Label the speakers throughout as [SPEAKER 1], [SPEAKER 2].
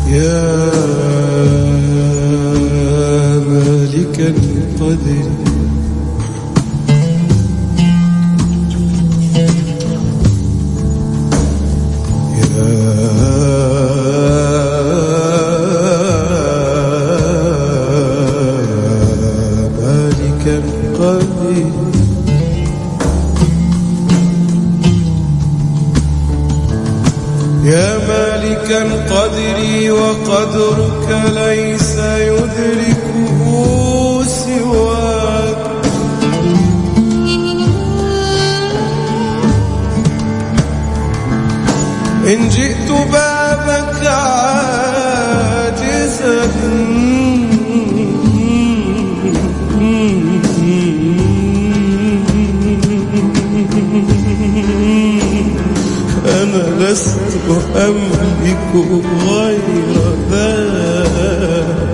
[SPEAKER 1] يا مالك القدر يا مالك القدر وقدرك ليس يدركه سواك إن جئت بابك عاجزا أنا لست أملك غير ذاك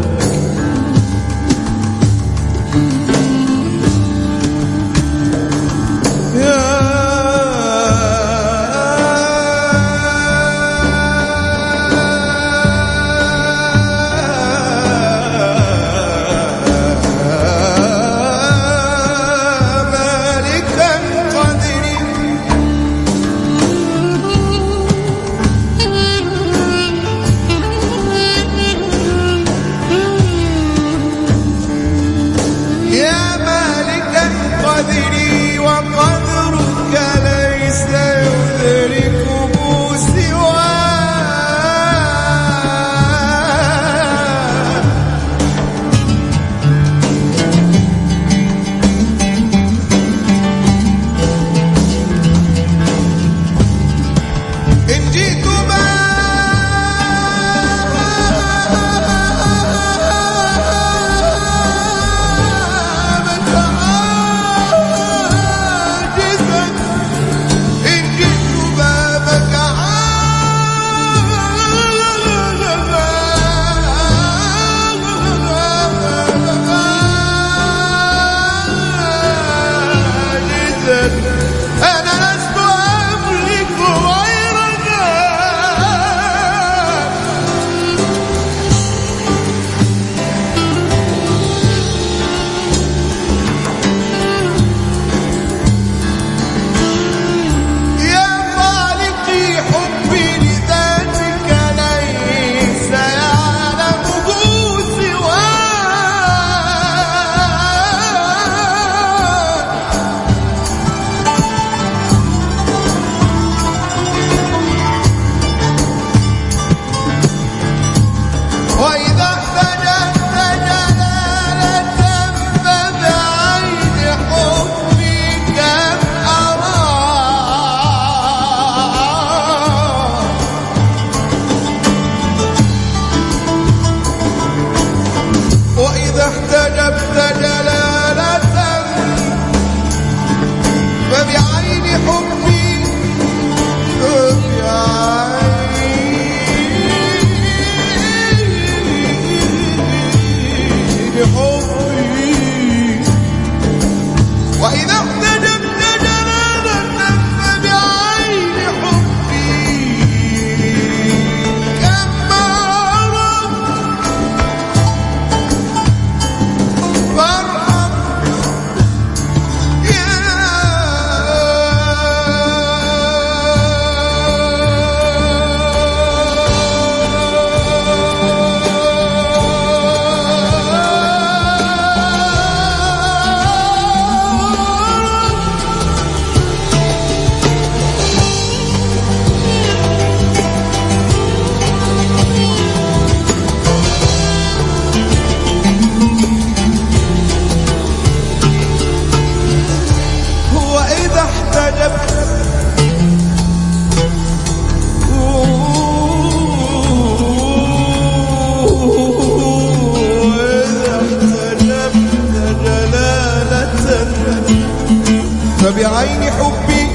[SPEAKER 1] فبعين حبي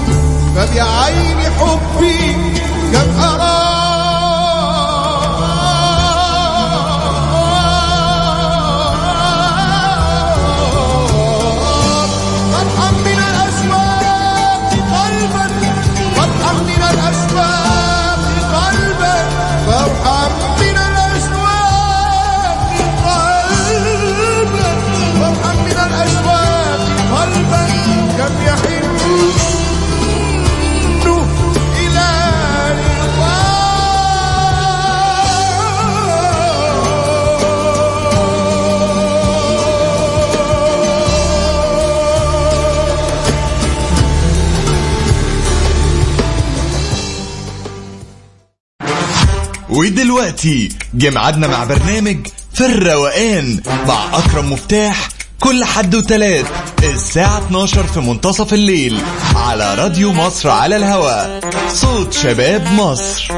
[SPEAKER 1] فبعين حبي كم أرى فرحا من الأشواق قلبا فرحا من الأشواق قلبا فرحا من
[SPEAKER 2] ودلوقتي جه ميعادنا مع برنامج في الروقان مع أكرم مفتاح كل حد وتلات الساعة 12 في منتصف الليل على راديو مصر على الهواء صوت شباب مصر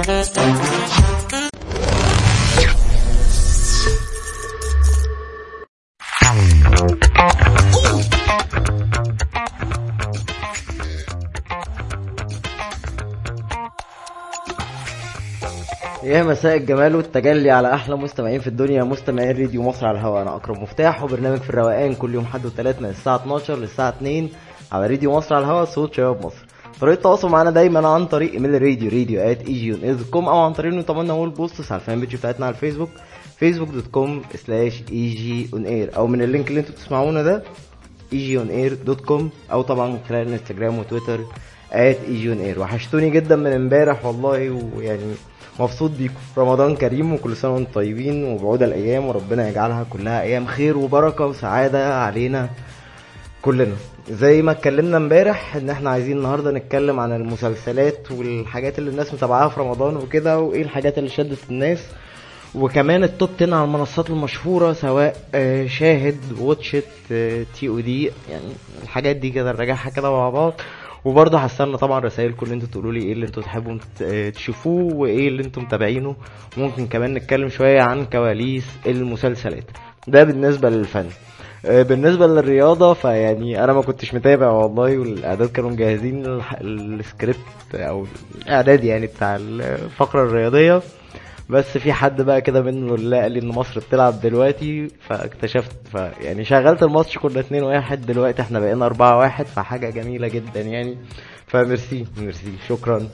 [SPEAKER 3] يا مساء الجمال والتجلي على احلى مستمعين في الدنيا مستمعين راديو مصر على الهواء انا اكرم مفتاح وبرنامج في الروقان كل يوم حد وثلاث من الساعه 12 للساعه 2 على راديو مصر على الهواء صوت شباب مصر طريقه التواصل معانا دايما عن طريق ايميل الراديو راديو ات اي جي كوم او عن طريق انه طبعا نقول بوستس على الفان بيج بتاعتنا على الفيسبوك فيسبوك دوت كوم سلاش اي جي اون اير او من اللينك اللي انتوا بتسمعونا ده easyOnAir.com او طبعا خلال انستجرام وتويتر at easyOnAir وحشتوني جدا من امبارح والله ويعني مبسوط بيكم رمضان كريم وكل سنه وانتم طيبين وبعود الايام وربنا يجعلها كلها ايام خير وبركه وسعاده علينا كلنا زي ما اتكلمنا امبارح ان احنا عايزين النهارده نتكلم عن المسلسلات والحاجات اللي الناس متابعاها في رمضان وكده وايه الحاجات اللي شدت الناس وكمان التوب 10 على المنصات المشهوره سواء آه، شاهد واتشت آه، تي او دي يعني الحاجات دي كده نراجعها كده مع بعض وبرضه هستنى طبعا رسائلكم اللي انتوا تقولوا لي ايه اللي انتوا تحبوا ت- آه، تشوفوه وايه اللي انتوا متابعينه ممكن كمان نتكلم شويه عن كواليس المسلسلات ده بالنسبه للفن آه، بالنسبه للرياضه فيعني انا ما كنتش متابع والله والاعداد كانوا مجهزين الح- السكريبت او الاعداد يعني بتاع الفقره الرياضيه بس في حد بقى كده منه اللي قال لي ان مصر بتلعب دلوقتي فاكتشفت ف يعني شغلت الماتش كنا 2 1 دلوقتي احنا بقينا 4 1 فحاجه جميله جدا يعني فميرسي ميرسي شكرا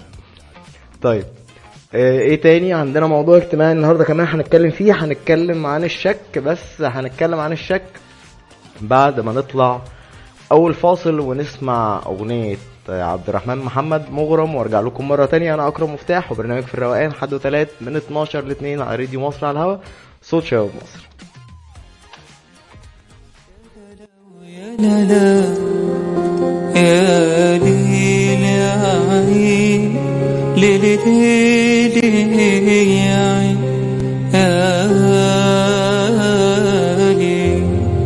[SPEAKER 3] طيب آه، ايه تاني عندنا موضوع اجتماعي النهارده كمان هنتكلم فيه هنتكلم عن الشك بس هنتكلم عن الشك بعد ما نطلع اول فاصل ونسمع اغنيه عبد الرحمن محمد مغرم وارجع لكم مره تانية انا اكرم مفتاح وبرنامج في الروقان حد وتلات من 12 ل 2 على راديو مصر على الهوا صوت شباب مصر
[SPEAKER 4] لا لا يا ليل يا عين ليل ليل يا عين يا ليل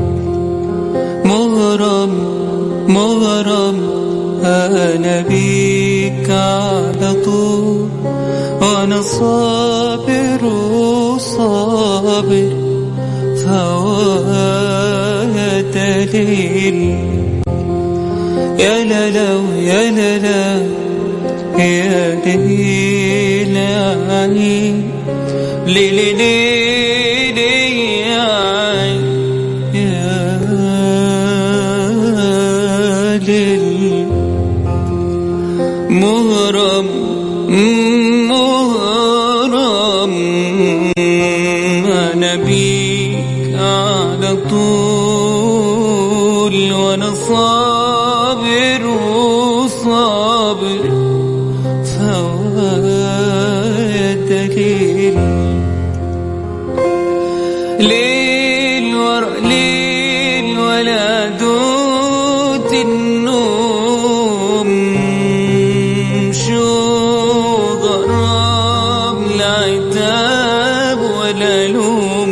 [SPEAKER 4] مغرم مغرم أنا بيك على طول وأنا صابر وصابر فوايا دليل يا لا لا يا لا لا يا ليل يا عين ليل ليل يا عين يا ليل مغرم مغرم أنا بيك على طول وأنا صابر وصابر فوايا دليل ليل ورا ليل ولا دوت النوم شو غرام لا عتاب ولا لوم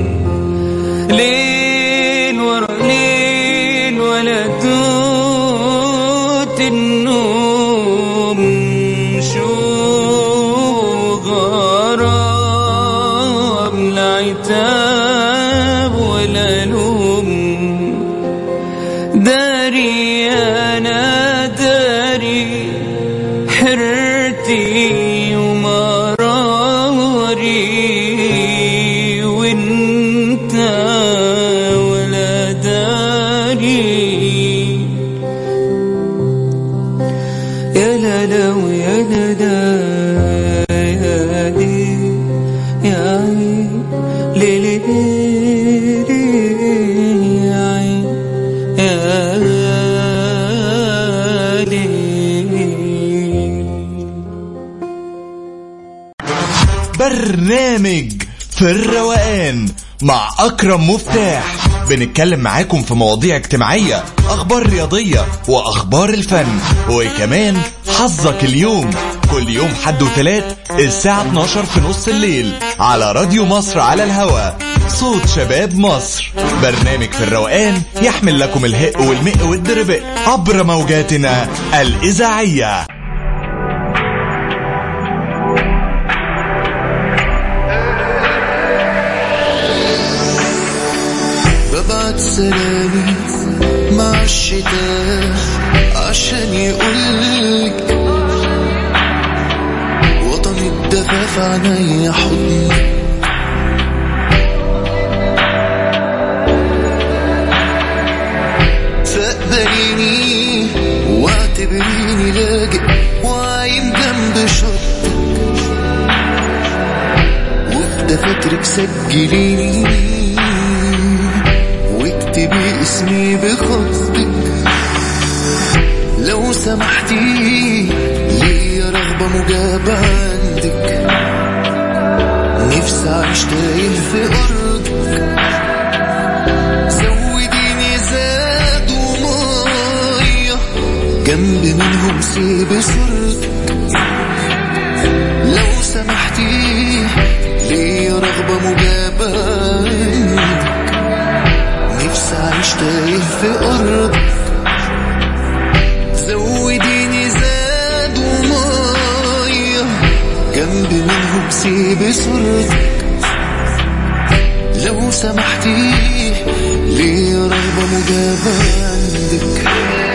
[SPEAKER 4] ليل ورا ليل ولا دوت النوم شو غرام لا عتاب ولا لوم داري انا داري حرتي ومراري وانت ولا داري يا لا لا ويا لا لا يا لي يا عين لي لي لي لي يا عين يا لي
[SPEAKER 2] برنامج في الروقان مع أكرم مفتاح بنتكلم معاكم في مواضيع اجتماعية أخبار رياضية وأخبار الفن وكمان حظك اليوم كل يوم حد وتلات الساعة 12 في نص الليل على راديو مصر على الهواء صوت شباب مصر برنامج في الروقان يحمل لكم الهق والمق والدربق عبر موجاتنا الإذاعية
[SPEAKER 5] ببعت سلامي مع الشتاء عشان يقولك وطن الدفا في عينيا حضني فاقبليني واعتبريني لاجئ وعايم جنب شطك وفي دفاترك سجليني واكتبي اسمي بخطك لو سمحتي ليا رغبة مجابة عندك نفسي أعيش تايه في أرضك زوديني زاد ومية جنب منهم سيب صورتك لو سمحتي ليا رغبة مجابة عندك نفسي أعيش تايه في أرضك زوديني زاد ومية جنب منهم سيب صورتك لو سمحتي ليا رغبة مجابة عندك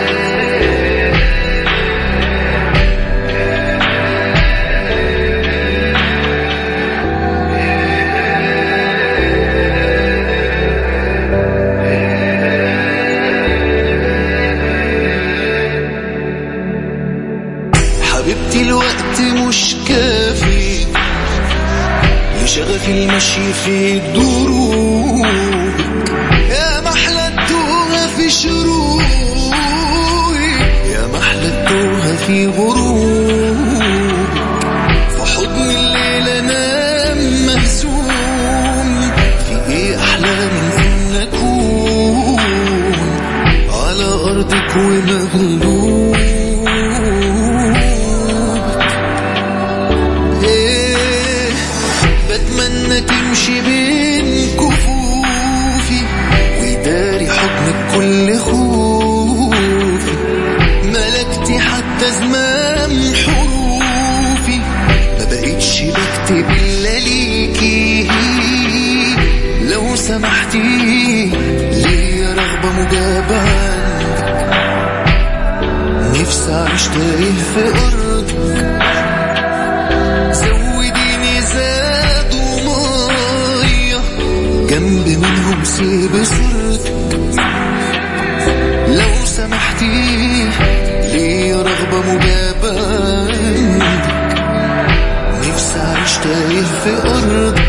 [SPEAKER 5] حبيبتي الوقت مش كافي لشغف المشي في دروبك يا محلى التوهة في شروقك يا محلى التوهة في غروبك في حضن الليل انام مهزوم في ايه احلى من ان اكون على ارضك ومغلوب إيه بتمنى تمشي بين كفوفي ويداري حضنك كل خوفي ملكتي حتى زمام حروفي ما بقتش بكتب الا ليكي لو سمحتي ليا رغبة مجابة عندك نفسي أعيش تايه في أرضك زوديني زاد ومية جنب منهم سيب صورتك لو سمحتي ليا رغبة مجابة عندك نفسي أعيش تايه في أرضك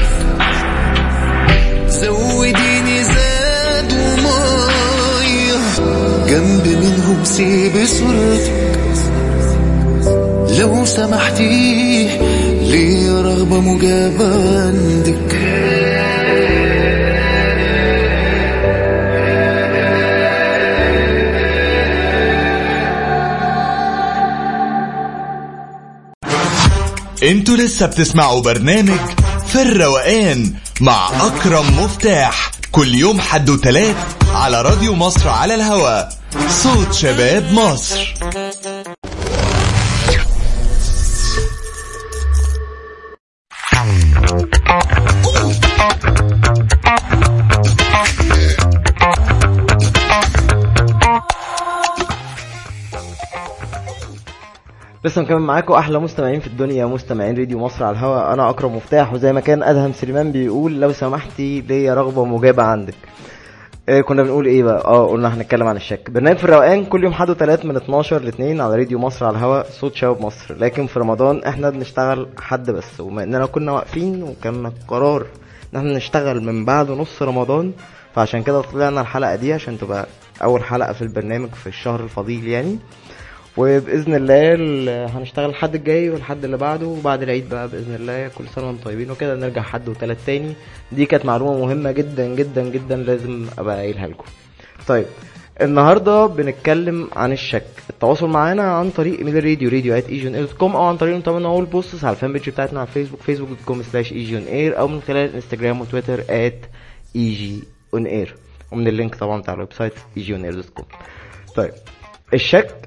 [SPEAKER 5] زوديني زاد ومية جنب منهم سيب صورتك لو سمحتي ليا رغبة مجابة عندك
[SPEAKER 2] انتوا لسه بتسمعوا برنامج في الروقان مع اكرم مفتاح كل يوم حد وتلات على راديو مصر على الهواء صوت شباب مصر
[SPEAKER 3] لسه مكمل معاكم احلى مستمعين في الدنيا مستمعين راديو مصر على الهواء انا اكرم مفتاح وزي ما كان ادهم سليمان بيقول لو سمحتي ليا رغبه مجابه عندك إيه كنا بنقول ايه بقى اه قلنا هنتكلم عن الشك برنامج في الروقان كل يوم حد وتلات من 12 ل 2 على راديو مصر على الهواء صوت شباب مصر لكن في رمضان احنا بنشتغل حد بس وما اننا كنا واقفين وكان قرار ان احنا نشتغل من بعد نص رمضان فعشان كده طلعنا الحلقه دي عشان تبقى اول حلقه في البرنامج في الشهر الفضيل يعني وباذن الله ال- هنشتغل الحد الجاي والحد اللي بعده وبعد العيد بقى باذن الله كل سنه وانتم طيبين وكده نرجع حد وتلات تاني دي كانت معلومه مهمه جدا جدا جدا لازم ابقى قايلها لكم طيب النهارده بنتكلم عن الشك التواصل معانا عن طريق ايميل الراديو راديو ات ايجون كوم او عن طريق متابعة اول بوستس على الفان بيج بتاعتنا على الفيسبوك فيسبوك دوت كوم سلاش ايجون اير او من خلال الانستجرام وتويتر ات ايجي اون اير ومن اللينك طبعا بتاع الويب سايت ايجي اون اير دوت كوم طيب الشك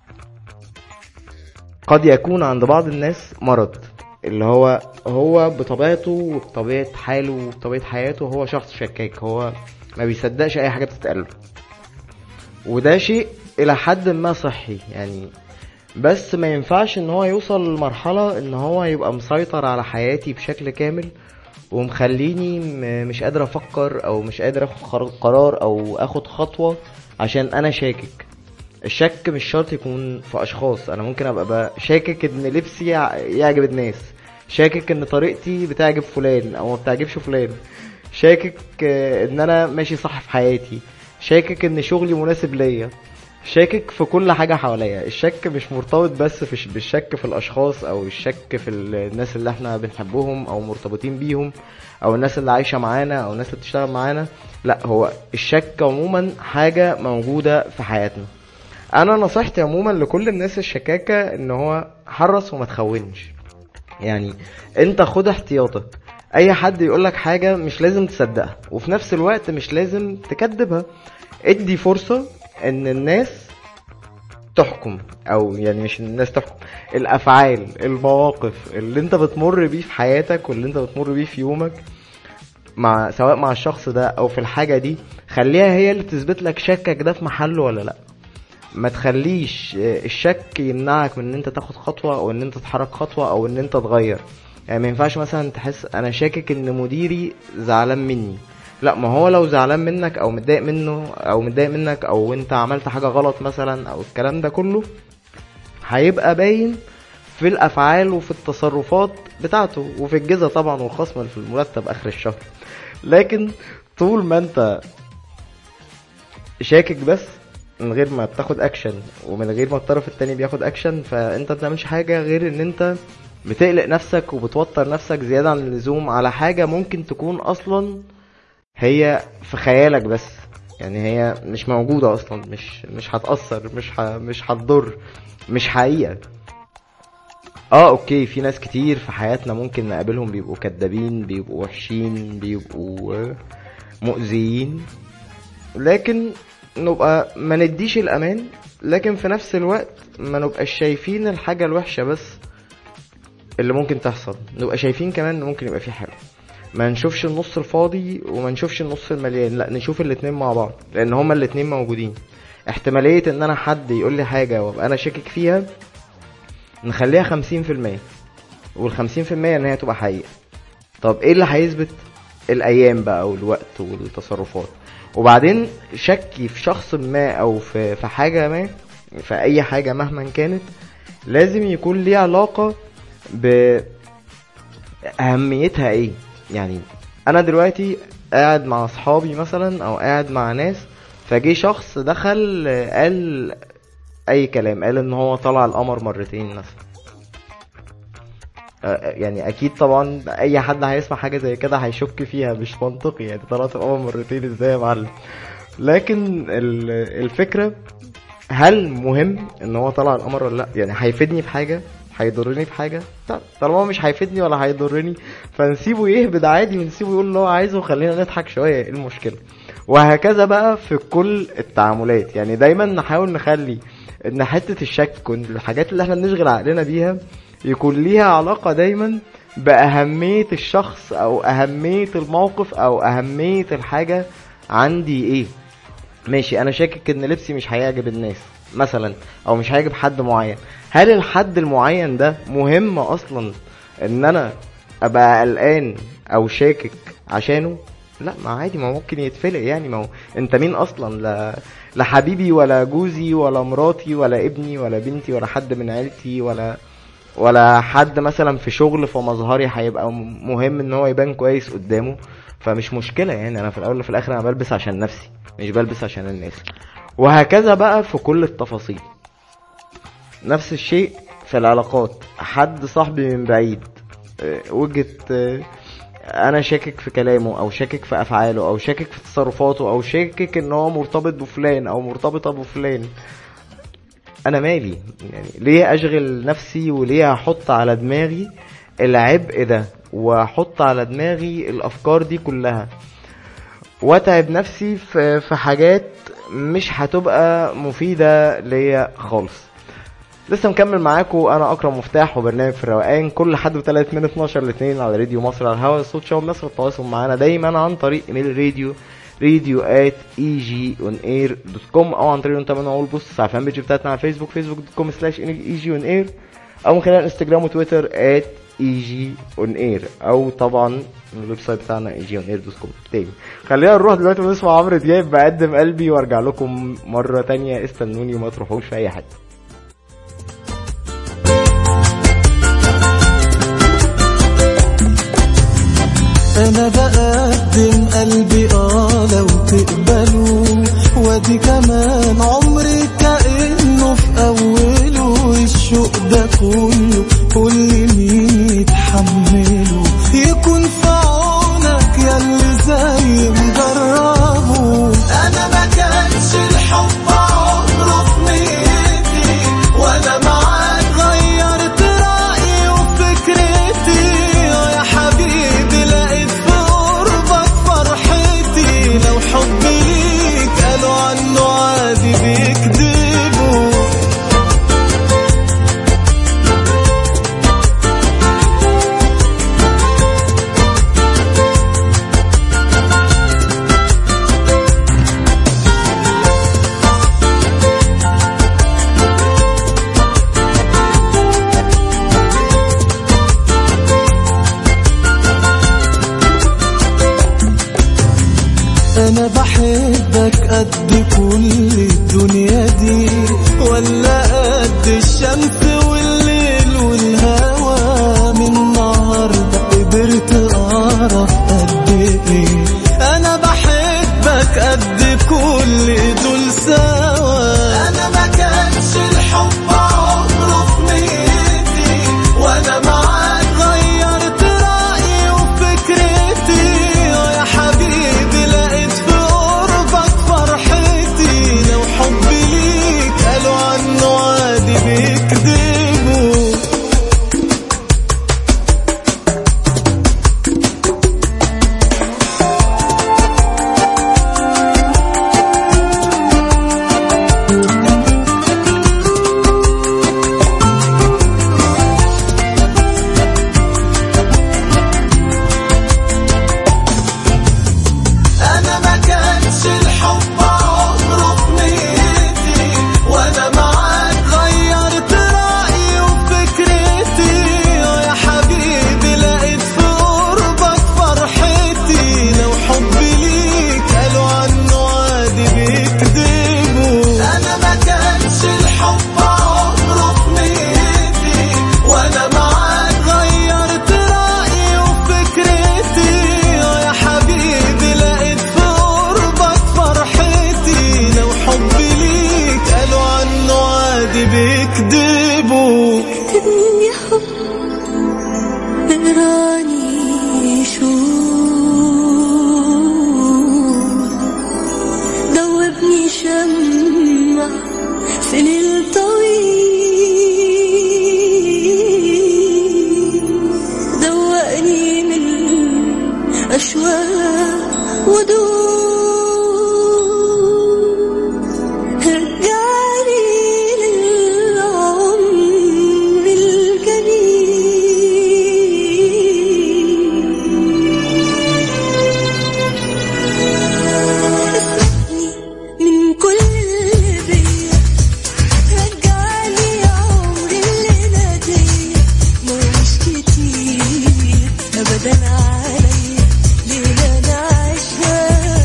[SPEAKER 3] قد يكون عند بعض الناس مرض اللي هو هو بطبيعته وبطبيعة حاله وبطبيعة حياته هو شخص شكاك هو ما بيصدقش اي حاجة بتتقال له وده شيء الى حد ما صحي يعني بس ما ينفعش ان هو يوصل لمرحلة ان هو يبقى مسيطر على حياتي بشكل كامل ومخليني م- مش قادر افكر او مش قادر اخد قرار- قرار او اخد خطوة عشان انا شاكك الشك مش شرط يكون في اشخاص انا ممكن ابقى بقى شاكك ان لبسي يع- يعجب الناس شاكك ان طريقتي بتعجب فلان او ما بتعجبش فلان شاكك آه، ان انا ماشي صح في حياتي شاكك ان شغلي مناسب ليا شاكك في كل حاجة حواليا الشك مش مرتبط بس في بالشك في الاشخاص او الشك في الناس اللي احنا بنحبهم او مرتبطين بيهم او الناس اللي عايشة معانا او الناس اللي بتشتغل معانا لا هو الشك عموما حاجة موجودة في حياتنا انا نصيحتي عموما لكل الناس الشكاكة ان هو حرص وما تخونش يعني انت خد احتياطك اي حد يقولك حاجة مش لازم تصدقها وفي نفس الوقت مش لازم تكذبها ادي فرصة ان الناس تحكم او يعني مش الناس تحكم الافعال المواقف اللي انت بتمر بيه في حياتك واللي انت بتمر بيه في يومك مع سواء مع الشخص ده او في الحاجة دي خليها هي اللي تثبت لك شكك ده في محله ولا لا ما تخليش آه، الشك يمنعك من ان انت تاخد خطوة او ان انت تتحرك خطوة او ان انت تغير يعني ما ينفعش مثلا تحس انا شاكك ان مديري زعلان مني لا ما هو لو زعلان منك او متضايق منه او متضايق منك او انت عملت حاجة غلط مثلا او الكلام ده كله هيبقى باين في الافعال وفي التصرفات بتاعته وفي الجزء طبعا والخصم في المرتب اخر الشهر لكن طول ما انت شاكك بس من غير ما بتاخد اكشن ومن غير ما الطرف التاني بياخد اكشن فانت بتعملش حاجة غير ان انت بتقلق نفسك وبتوتر نفسك زيادة عن اللزوم على حاجة ممكن تكون اصلا هي في خيالك بس يعني هي مش موجودة اصلا مش مش هتأثر مش ه... مش هتضر مش حقيقة اه اوكي في ناس كتير في حياتنا ممكن نقابلهم بيبقوا كدابين بيبقوا وحشين بيبقوا آه، مؤذيين لكن نبقى ما نديش الامان لكن في نفس الوقت ما نبقاش شايفين الحاجة الوحشة بس اللي ممكن تحصل نبقى شايفين كمان ان ممكن يبقى في حلو ما نشوفش النص الفاضي وما نشوفش النص المليان لا نشوف الاتنين مع بعض لان هما الاتنين موجودين احتمالية ان انا حد يقول لي حاجة وابقى انا شاكك فيها نخليها خمسين في المية والخمسين في المية ان هي تبقى حقيقة طب ايه اللي هيثبت الايام بقى والوقت والتصرفات وبعدين شكي في شخص ما او في في حاجة ما في اي حاجة مهما كانت لازم يكون ليه علاقة ب اهميتها ايه يعني انا دلوقتي قاعد مع اصحابي مثلا او قاعد مع ناس فجي شخص دخل آه، قال اي كلام قال ان هو طلع القمر مرتين مثلا آه، يعني اكيد طبعا اي حد هيسمع حاجه زي كده هيشك فيها مش منطقي يعني طلعت القمر مرتين ازاي يا معلم لكن ال- الفكره هل مهم ان هو طلع القمر ولا لا يعني هيفيدني في حاجه هيضرني في حاجه لا طالما هو مش هيفيدني ولا هيضرني فنسيبه يهبد عادي ونسيبه يقول اللي هو عايزه وخلينا نضحك شويه ايه المشكله وهكذا بقى في كل التعاملات يعني دايما نحاول نخلي ان حته الشك والحاجات اللي احنا بنشغل عقلنا بيها يكون ليها علاقه دايما باهميه الشخص او اهميه الموقف او اهميه الحاجه عندي ايه ماشي انا شاكك ان لبسي مش هيعجب الناس مثلا او مش هيعجب حد معين هل الحد المعين ده مهم اصلا ان انا ابقى قلقان او شاكك عشانه لا ما عادي ما ممكن يتفلق يعني ما هو انت مين اصلا لا لا حبيبي ولا جوزي ولا مراتي ولا ابني ولا بنتي ولا حد من عيلتي ولا ولا حد مثلا في شغل فمظهري هيبقى م- مهم ان هو يبان كويس قدامه فمش مشكله يعني انا في الاول وفي الاخر انا بلبس عشان نفسي مش بلبس عشان الناس وهكذا بقى في كل التفاصيل نفس الشيء في العلاقات حد صاحبي من بعيد آه، وجهة آه، انا شاكك في كلامه او شاكك في افعاله او شاكك في تصرفاته او شاكك ان هو مرتبط بفلان او مرتبطة بفلان انا مالي يعني ليه اشغل نفسي وليه احط على دماغي العبء ده واحط على دماغي الافكار دي كلها واتعب نفسي في في حاجات مش هتبقى مفيدة ليا خالص لسه مكمل معاكم انا اكرم مفتاح وبرنامج في الروقان كل حد وثلاث من 12 ل 2 على راديو مصر على الهواء صوت شباب مصر التواصل معانا دايما عن طريق ايميل راديو راديو ات اي جي اون اير دوت كوم او عن طريق انت من اول بص على الفان بيج بتاعتنا على فيسبوك فيسبوك دوت كوم سلاش اي جي اون اير او من خلال انستجرام وتويتر ات اي جي اون اير او طبعا من الويب سايت بتاعنا اي جي اون اير دوت كوم تاني خلينا نروح دلوقتي ونسمع عمرو دياب بقدم قلبي وارجع لكم مره تانية استنوني وما تروحوش في اي حته
[SPEAKER 5] انا بقدم قلبي اه لو تقبلوا وادي كمان عمري كانه في اوله الشوق ده كله كل مين يتحمله يكون في عونك ياللي زي مجربه انا ما كانش الحب عمره في نيتي وانا معاك غيرت رايي وفكرتي يا حبيبي لقيت في قربك فرحتي لو حبي ليك قالوا عنه عادي بيكذبوا انا بحبك قد كل الدنيا دي ولا قد الشمس والليل والهوى من النهارده قدرت اعرف قد ايه انا بحبك قد كل دول سوا انا ما كانش الحب عمره في نيتي وانا معاك غيرت رايي وفكرتي يا حبيبي لقيت في قربك فرحتي لو حبي ليك قالوا عنه عادي بيكذبوا انا ما كانش الحب عمره في نيتي وانا معاك غيرت رايي وفكرتي يا حبيبي لقيت في قربك فرحتي لو حبي ليك قالوا عنه عادي بيكذبوا انا ما كانش الحب عمره في نيتي وانا معاك غيرت رايي وفكرتي يا حبيبي لقيت في قربك فرحتي لو حبي ليك قالوا عنه عادي بيكذبوا
[SPEAKER 6] كتبني حب اقراني شوق دوبني شمع سنين طويل دوقني من أشواق ودود رجعني للعمر الجميل اسمعني من كل اللي بيا رجعني عمري اللي ناديا مش كتير ابدا عليا ليلة انا عايشها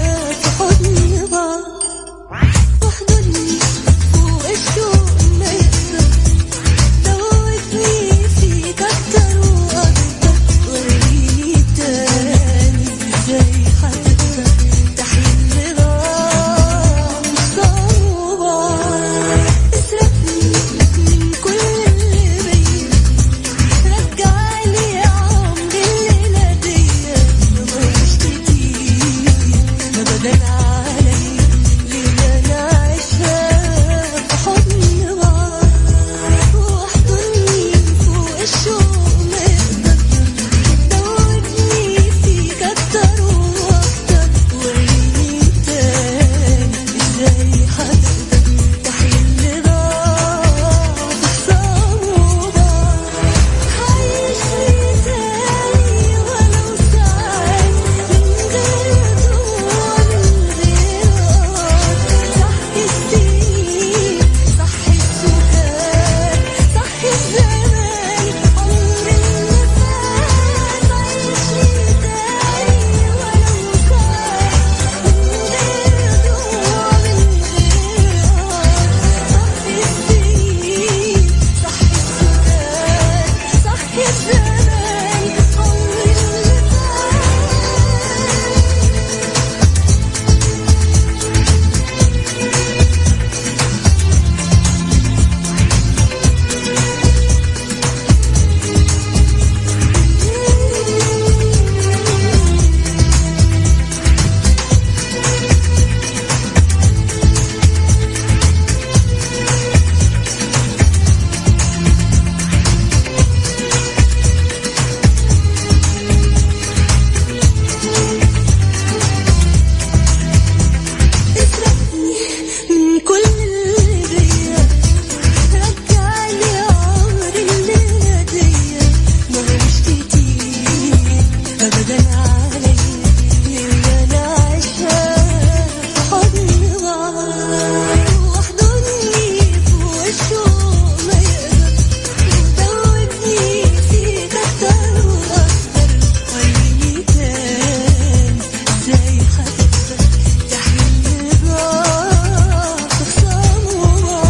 [SPEAKER 6] أبدا علي ليلة نعيشها في حضن بعض واحضني فوق الشوق نقدر دوبني فيك أكتر وأكتر وريني تاني إزاي هتقدر تحل ضعف الصعوبة عايشني تاني ولو ساعات من غير دموع من غير قهر صحي السنين صحي السكات صحي الزمان عمري اللي فات عايشني تاني ولو ساعات من غير دموع من غير قهر صحي السنين صحي السكات صحي الزمان عمري اللي فات اسرقني من كل اللي بيا رجعلي عمري اللي هدية ما هوش كتير أبدا علي اللي أنا عايشها في حضن بعض واحضني فوق الشوق ما يقدر ودوبني فيك أكتر وأكتر وريني تاني إزاي هتقدر تحل ضعف خصامه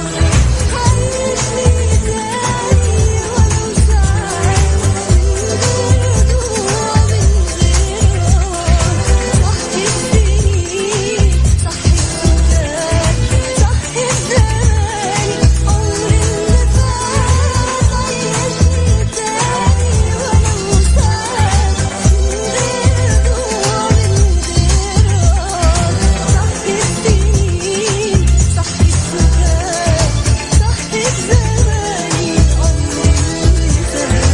[SPEAKER 6] عايشني تاني ولو ساعات من غير دموع من غير قهر صحي السنين صحي السكات صحي الزمان عمري اللي فات عايشني تاني ولو ساعات من غير دموع من غير قهر صحي السنين صحي السكات صحي الزمان عمري اللي فات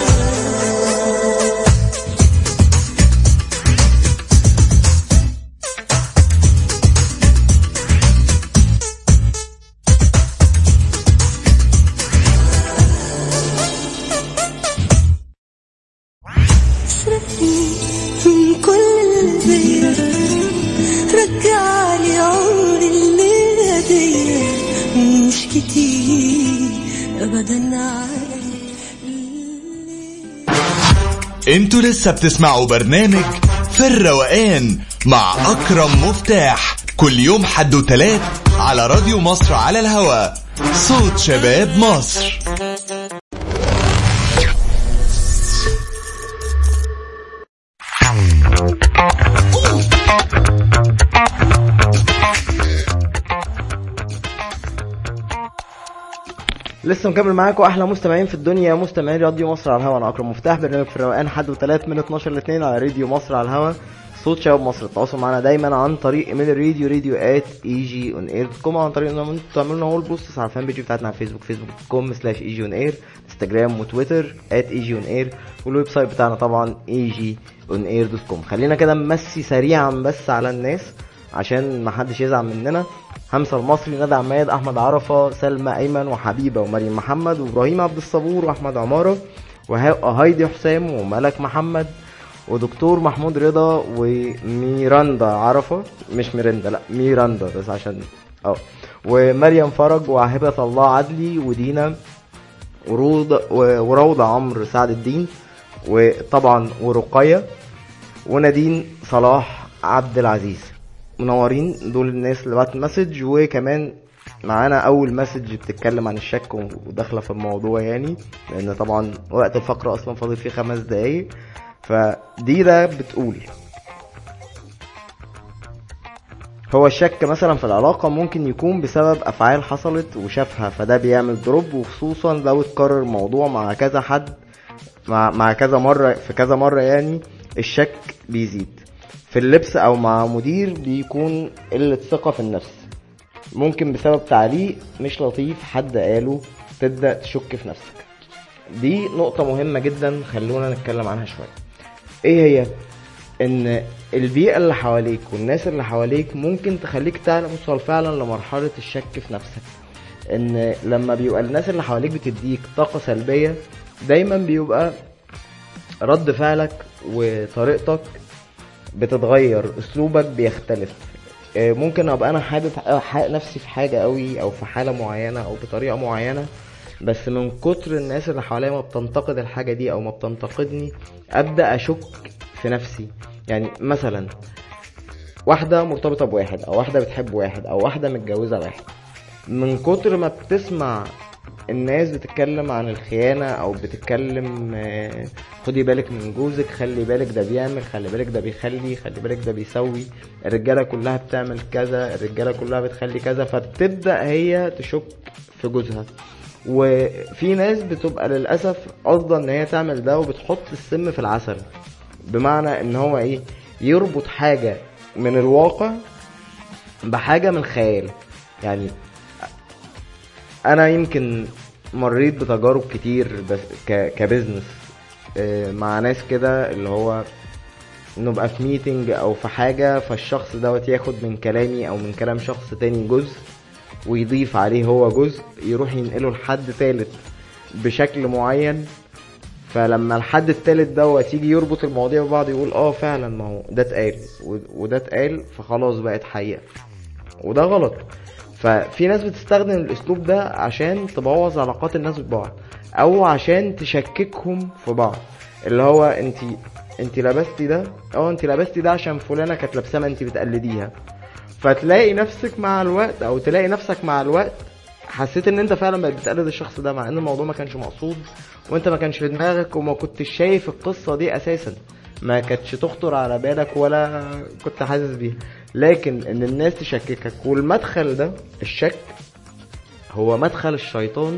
[SPEAKER 6] اسرقني من كل اللي بيا رجعلي عمري اللي هدية مش كتير أبدا علي
[SPEAKER 2] انتوا لسه بتسمعوا برنامج في الروقان مع اكرم مفتاح كل يوم حد وتلات على راديو مصر على الهواء صوت شباب مصر
[SPEAKER 3] لسه مكمل معاكم احلى مستمعين في الدنيا مستمعين راديو مصر على الهواء انا اكرم مفتاح برنامج في الروقان حد وثلاث من 12 ل 2 على راديو مصر على الهواء صوت شباب مصر التواصل معنا دايما عن طريق ايميل الراديو راديو ات اي جي اون اير كوم عن طريق ان انتوا تعملوا لنا هول بوستس على الفان بيج بتاعتنا على فيسبوك فيسبوك كوم سلاش اي جي اون اير انستجرام وتويتر ات اي جي اون اير والويب سايت بتاعنا طبعا اي جي اون اير دوت كوم خلينا كده نمسي سريعا بس على الناس عشان ما حدش يزعل مننا همسة المصري ندى عماد احمد عرفة سلمى ايمن وحبيبة ومريم محمد وابراهيم عبد الصبور واحمد عمارة وهايدي حسام وملك محمد ودكتور محمود رضا وميراندا عرفة مش ميراندا لا ميراندا بس عشان اه ومريم فرج وهبة الله عدلي ودينا وروضة وروضة عمرو سعد الدين وطبعا ورقية ونادين صلاح عبد العزيز منورين دول الناس اللي بعت مسج وكمان معانا اول مسج بتتكلم عن الشك وداخله في الموضوع يعني لان طبعا وقت الفقره اصلا فاضل فيه خمس دقايق فدينا بتقول هو الشك مثلا في العلاقة ممكن يكون بسبب أفعال حصلت وشافها فده بيعمل دروب وخصوصا لو اتكرر الموضوع مع كذا حد مع, مع كذا مرة في كذا مرة يعني الشك بيزيد في اللبس او مع مدير بيكون قلة ثقة في النفس ممكن بسبب تعليق مش لطيف حد قاله تبدأ تشك في نفسك دي نقطة مهمة جدا خلونا نتكلم عنها شوية ايه هي ان البيئة اللي حواليك والناس اللي حواليك ممكن تخليك توصل فعلا لمرحلة الشك في نفسك ان لما بيبقى الناس اللي حواليك بتديك طاقة سلبية دايما بيبقى رد فعلك وطريقتك بتتغير اسلوبك بيختلف آه، ممكن ابقى انا حابب احقق نفسي في حاجه قوي او في حاله معينه او بطريقه معينه بس من كتر الناس اللي حواليا ما بتنتقد الحاجه دي او ما بتنتقدني ابدا اشك في نفسي يعني مثلا واحده مرتبطه بواحد او واحده بتحب واحد او واحده متجوزه واحد من كتر ما بتسمع الناس بتتكلم عن الخيانة أو بتتكلم آه، خدي بالك من جوزك خلي بالك ده بيعمل خلي بالك ده بيخلي خلي بالك ده بيسوي الرجالة كلها بتعمل كذا الرجالة كلها بتخلي كذا فبتبدأ هي تشك في جوزها وفي ناس بتبقى للأسف قصدا إن هي تعمل ده وبتحط السم في العسل بمعنى إن هو إيه يربط حاجة من الواقع بحاجة من خيال يعني انا يمكن مريت بتجارب كتير بس ك... كبزنس آه، مع ناس كده اللي هو نبقى في ميتنج او في حاجة فالشخص دوت ياخد من كلامي او من كلام شخص تاني جزء ويضيف عليه هو جزء يروح ينقله لحد تالت بشكل معين فلما الحد التالت دوت يجي يربط المواضيع ببعض يقول اه فعلا ما هو ده اتقال و- وده اتقال فخلاص بقت حقيقة وده غلط ففي ناس بتستخدم الاسلوب ده عشان تبوظ علاقات الناس ببعض او عشان تشككهم في بعض اللي هو انت انت لبستي ده اه انت لبستي ده عشان فلانه كانت لابساه ما انت بتقلديها فتلاقي نفسك مع الوقت او تلاقي نفسك مع الوقت حسيت ان انت فعلا بقيت بتقلد الشخص ده مع ان الموضوع ما كانش مقصود وانت ما كانش في دماغك وما كنتش شايف القصه دي اساسا ما كانتش تخطر على بالك ولا كنت حاسس بيها لكن ان الناس تشككك والمدخل ده الشك هو مدخل الشيطان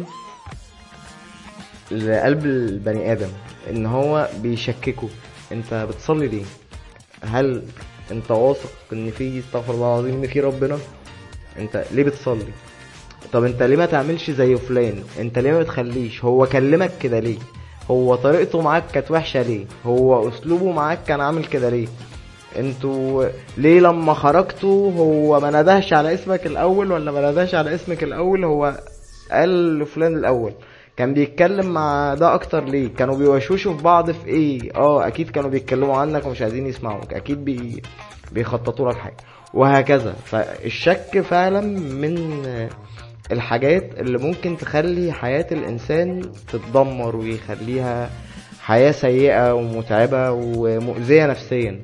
[SPEAKER 3] لقلب البني ادم ان هو بيشككه انت بتصلي ليه هل انت واثق ان في استغفر الله العظيم ان في ربنا انت ليه بتصلي طب انت ليه ما تعملش زي فلان انت ليه ما بتخليش هو كلمك كده ليه هو طريقته معاك كانت وحشه ليه هو اسلوبه معاك كان عامل كده ليه انتوا ليه لما خرجتوا هو ما ندهش على اسمك الاول ولا ما ندهش على اسمك الاول هو قال لفلان الاول كان بيتكلم مع ده اكتر ليه كانوا بيوشوشوا في بعض في ايه اه اكيد كانوا بيتكلموا عنك ومش عايزين يسمعوك اكيد بي... بيخططوا لك حاجه وهكذا فالشك فعلا من الحاجات اللي ممكن تخلي حياة الإنسان تتدمر ويخليها حياة سيئة ومتعبة ومؤذية نفسيا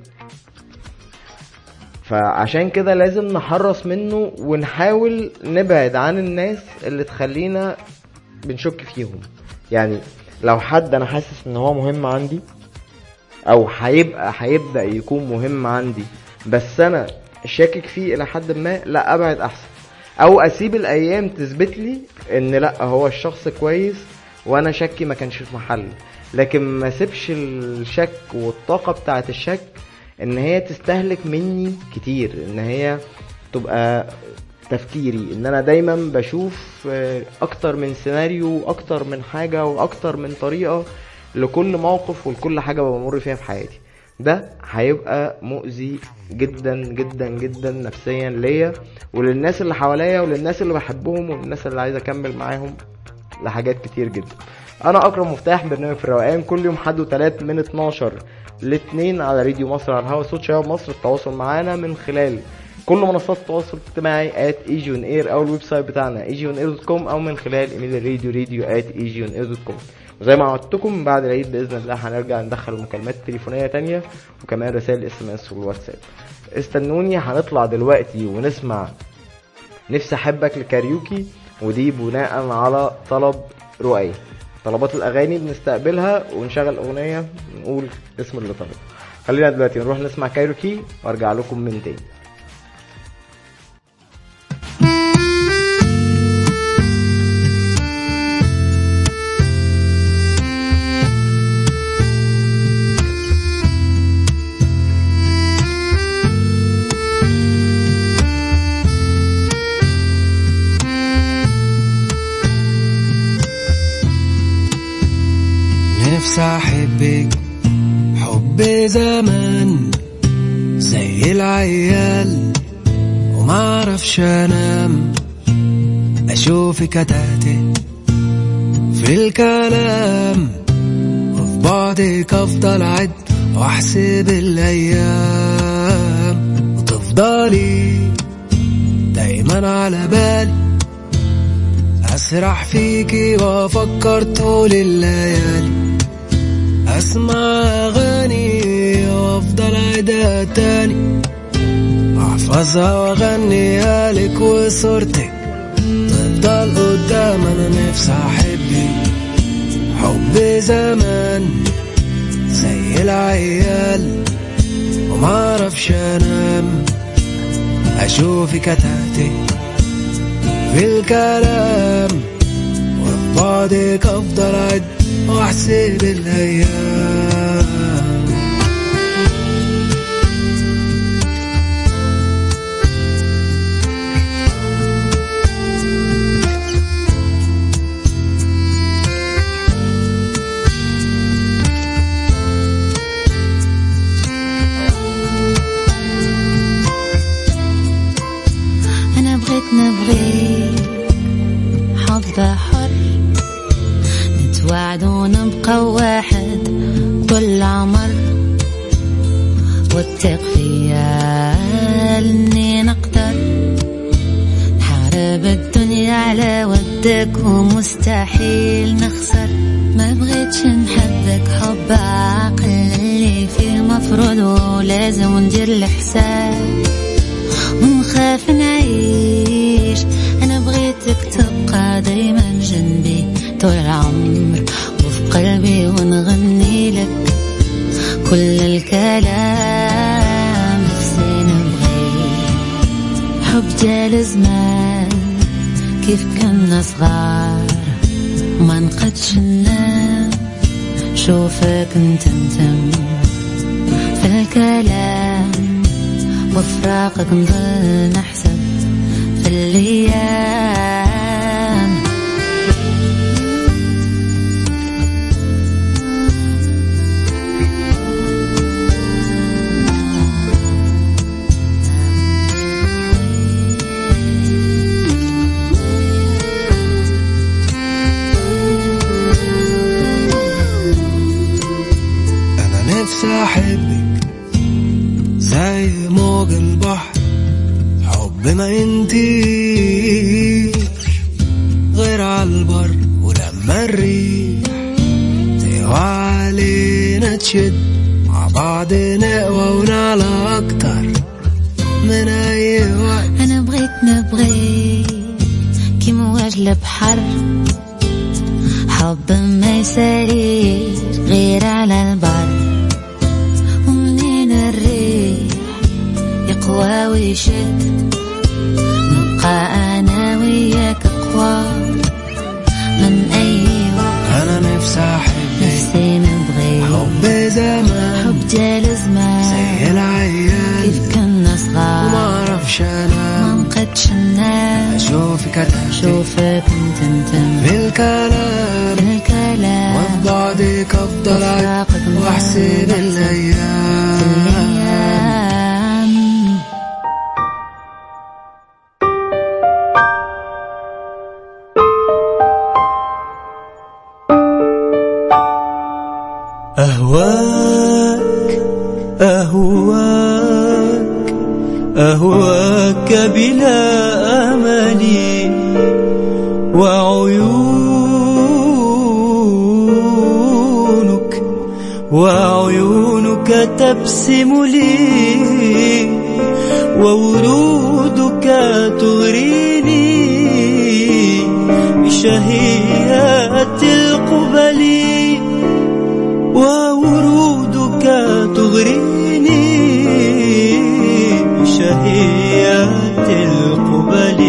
[SPEAKER 3] فعشان كده لازم نحرص منه ونحاول نبعد عن الناس اللي تخلينا بنشك فيهم يعني لو حد انا حاسس ان هو مهم عندي او هيبقى هيبدا يكون مهم عندي بس انا شاكك فيه الى حد ما لا ابعد احسن او اسيب الايام تثبت لي ان لا هو الشخص كويس وانا شكي ما كانش في محله لكن ما سيبش الشك والطاقه بتاعه الشك ان هي تستهلك مني كتير ان هي تبقى تفكيري ان انا دايما بشوف آه، اكتر من سيناريو واكتر من حاجه واكتر من طريقه لكل موقف ولكل حاجه بمر فيها في حياتي ده هيبقى مؤذي جدا جدا جدا نفسيا ليا وللناس اللي حواليا وللناس اللي بحبهم وللناس اللي عايز اكمل معاهم لحاجات كتير جدا انا اكرم مفتاح برنامج في الروقان كل يوم حد وتلات من 12 ل 2 على راديو مصر على الهواء صوت شباب مصر التواصل معانا من خلال كل منصات التواصل الاجتماعي at ايجيون اير او الويب سايت بتاعنا ايجيون اير دوت كوم او من خلال ايميل الراديو راديو at ايجيون اير دوت كوم وزي ما وعدتكم بعد العيد باذن الله هنرجع ندخل مكالمات تليفونيه تانية وكمان رسائل اس ام اس والواتساب استنوني هنطلع دلوقتي ونسمع نفسي احبك لكاريوكي ودي بناء على طلب رؤية طلبات الاغاني بنستقبلها ونشغل اغنيه نقول اسم اللي طلب خلينا دلوقتي نروح نسمع كايروكي وارجع لكم من تاني
[SPEAKER 7] نفسي احبك حب زمان زي العيال وما اعرفش انام اشوفك اتاتي في الكلام وفي بعدك افضل اعد واحسب الايام وتفضلي دايما على بالي اسرح فيكي وافكر طول الليالي اسمع اغاني وافضل اعيدها تاني احفظها واغنيها لك وصورتك تفضل قدام انا نفسي احبك حب زمان زي العيال وما اعرفش انام اشوفك تحتي في الكلام وفي بعدك افضل اعد واحسب الايام
[SPEAKER 8] أنا بغيت نبغيك حب حر نتوعد ونبقى واحد كل عمر واتق فيا اني نقدر نحارب الدنيا على ودك ومستحيل نخسر ما بغيتش نحبك حب عقل اللي فيه مفروض ولازم ندير الحساب ونخاف نعيش انا بغيتك تبقى دايما جنبي طول العمر وفي قلبي ونغني لك كل الكلام نفسي نبغي حب جال زمان كيف كنا صغار ما نقدش ننام شوفك نتمتم في الكلام وفراقك نظل نحسب في الأيام
[SPEAKER 7] انا نفسي احبك زي موج البحر حب ما ينتهيش غير على البر ولما الريح تقوى علينا تشد مع بعض نقوى ونعلى اكتر من اي وقت
[SPEAKER 8] أنا بغيت نبغيك كي مواج البحر حب ما يساليش غير على البر ومنين الريح يقوى ويشد نبقى أنا وياك أقوى من أي وقت
[SPEAKER 7] انا نفسي احبك
[SPEAKER 8] نفسي نبغيك
[SPEAKER 7] حب زمان
[SPEAKER 8] حب جال زمان
[SPEAKER 7] زي العيال
[SPEAKER 8] كيف كنا صغار
[SPEAKER 7] وما اعرفش
[SPEAKER 8] ما
[SPEAKER 7] انا
[SPEAKER 8] نقدش ننام
[SPEAKER 7] اشوفك تحتي
[SPEAKER 8] شوفك نتمتم
[SPEAKER 7] في الكلام
[SPEAKER 8] الكلام
[SPEAKER 7] وفي بعدك افضل أعد
[SPEAKER 8] وفراقك
[SPEAKER 7] واحسب
[SPEAKER 8] نحسب
[SPEAKER 7] الايام
[SPEAKER 8] الأيام
[SPEAKER 4] أهواك أهواك أهواك بلا أمل وعيونك وعيونك تبسم لي وورودك تغريني بشهيات القبل وورودك تغريني بشهيات القبل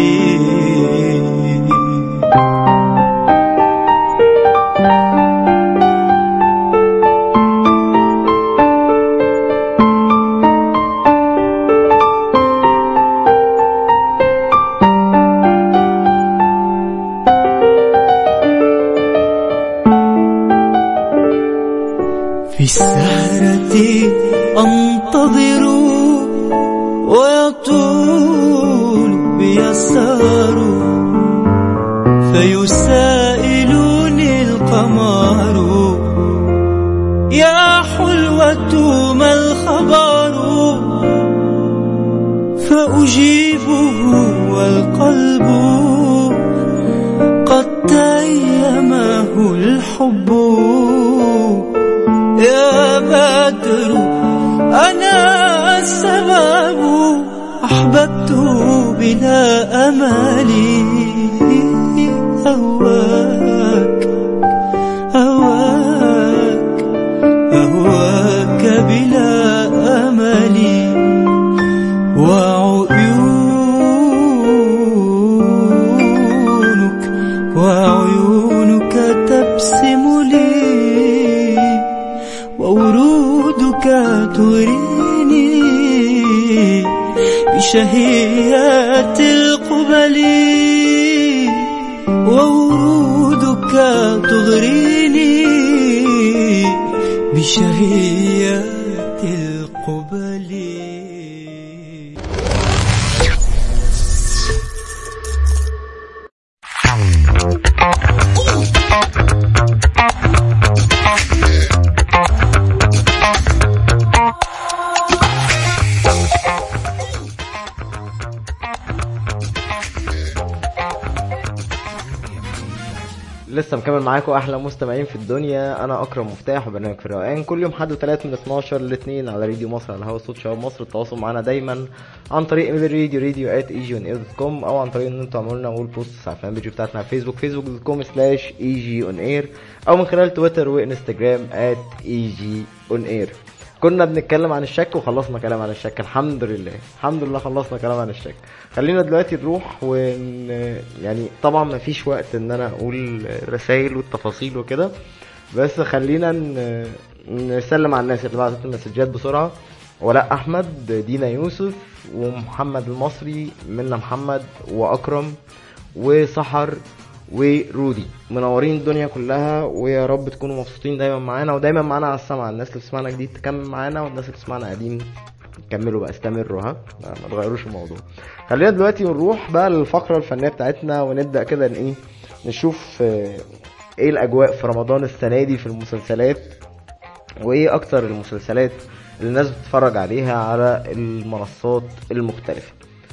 [SPEAKER 4] ويطول بي السهر فيسائلني القمر يا حلوة ما الخبر فأجيبه والقلب قد تيمه الحب يا بدر أنا السبب أحببت بلا أمل أهواك أهواك أهواك بلا أمل وعيونك وعيونك تبسم لي وورودك تغريني بشهيات القبل وورودك تغريني بشهيات القبل
[SPEAKER 3] لسه مكمل معاكم احلى مستمعين في الدنيا انا اكرم مفتاح وبرنامج في الروقان كل يوم حد وثلاث من 12 ل 2 على راديو مصر على هوا صوت شباب مصر التواصل معانا دايما عن طريق ايميل الراديو راديو ات اي جي اون اير دوت كوم او عن طريق ان انتوا عملوا لنا اول بوست على الفان بيج بتاعتنا على فيسبوك فيسبوك دوت كوم سلاش اي جي اون اير او من خلال تويتر وانستجرام ات اي جي اون اير كنا بنتكلم عن الشك وخلصنا كلام عن الشك الحمد لله الحمد لله خلصنا كلام عن الشك خلينا دلوقتي نروح ون يعني طبعا ما فيش وقت ان انا اقول الرسائل والتفاصيل وكده بس خلينا ن- نسلم على الناس اللي بعتت المسجات بسرعه ولاء احمد دينا يوسف ومحمد المصري منا محمد واكرم وسحر ورودي منورين الدنيا كلها ويا رب تكونوا مبسوطين دايما معانا ودايما معانا على السمع الناس اللي بتسمعنا جديد تكمل معانا والناس اللي بتسمعنا قديم كملوا بقى استمروا ها ما ما تغيروش الموضوع خلينا دلوقتي نروح بقى للفقره الفنيه بتاعتنا ونبدا كده ان ايه نشوف آه، ايه الاجواء في رمضان السنه دي في المسلسلات وايه اكتر المسلسلات اللي الناس بتتفرج عليها على المنصات المختلفه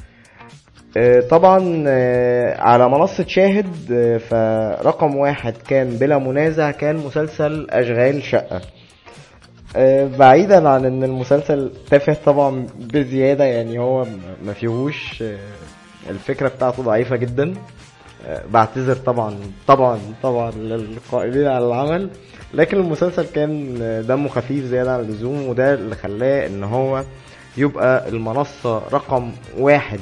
[SPEAKER 3] آه، طبعا آه، على منصة شاهد آه، فرقم واحد كان بلا منازع كان مسلسل أشغال شقة آه، بعيدا عن ان المسلسل تافه طبعا بزيادة يعني هو م- ما فيهوش آه، الفكرة بتاعته ضعيفة جدا آه، بعتذر طبعا طبعا طبعا للقائمين على العمل لكن المسلسل كان آه، دمه خفيف زيادة عن اللزوم وده اللي خلاه ان هو يبقى المنصة رقم واحد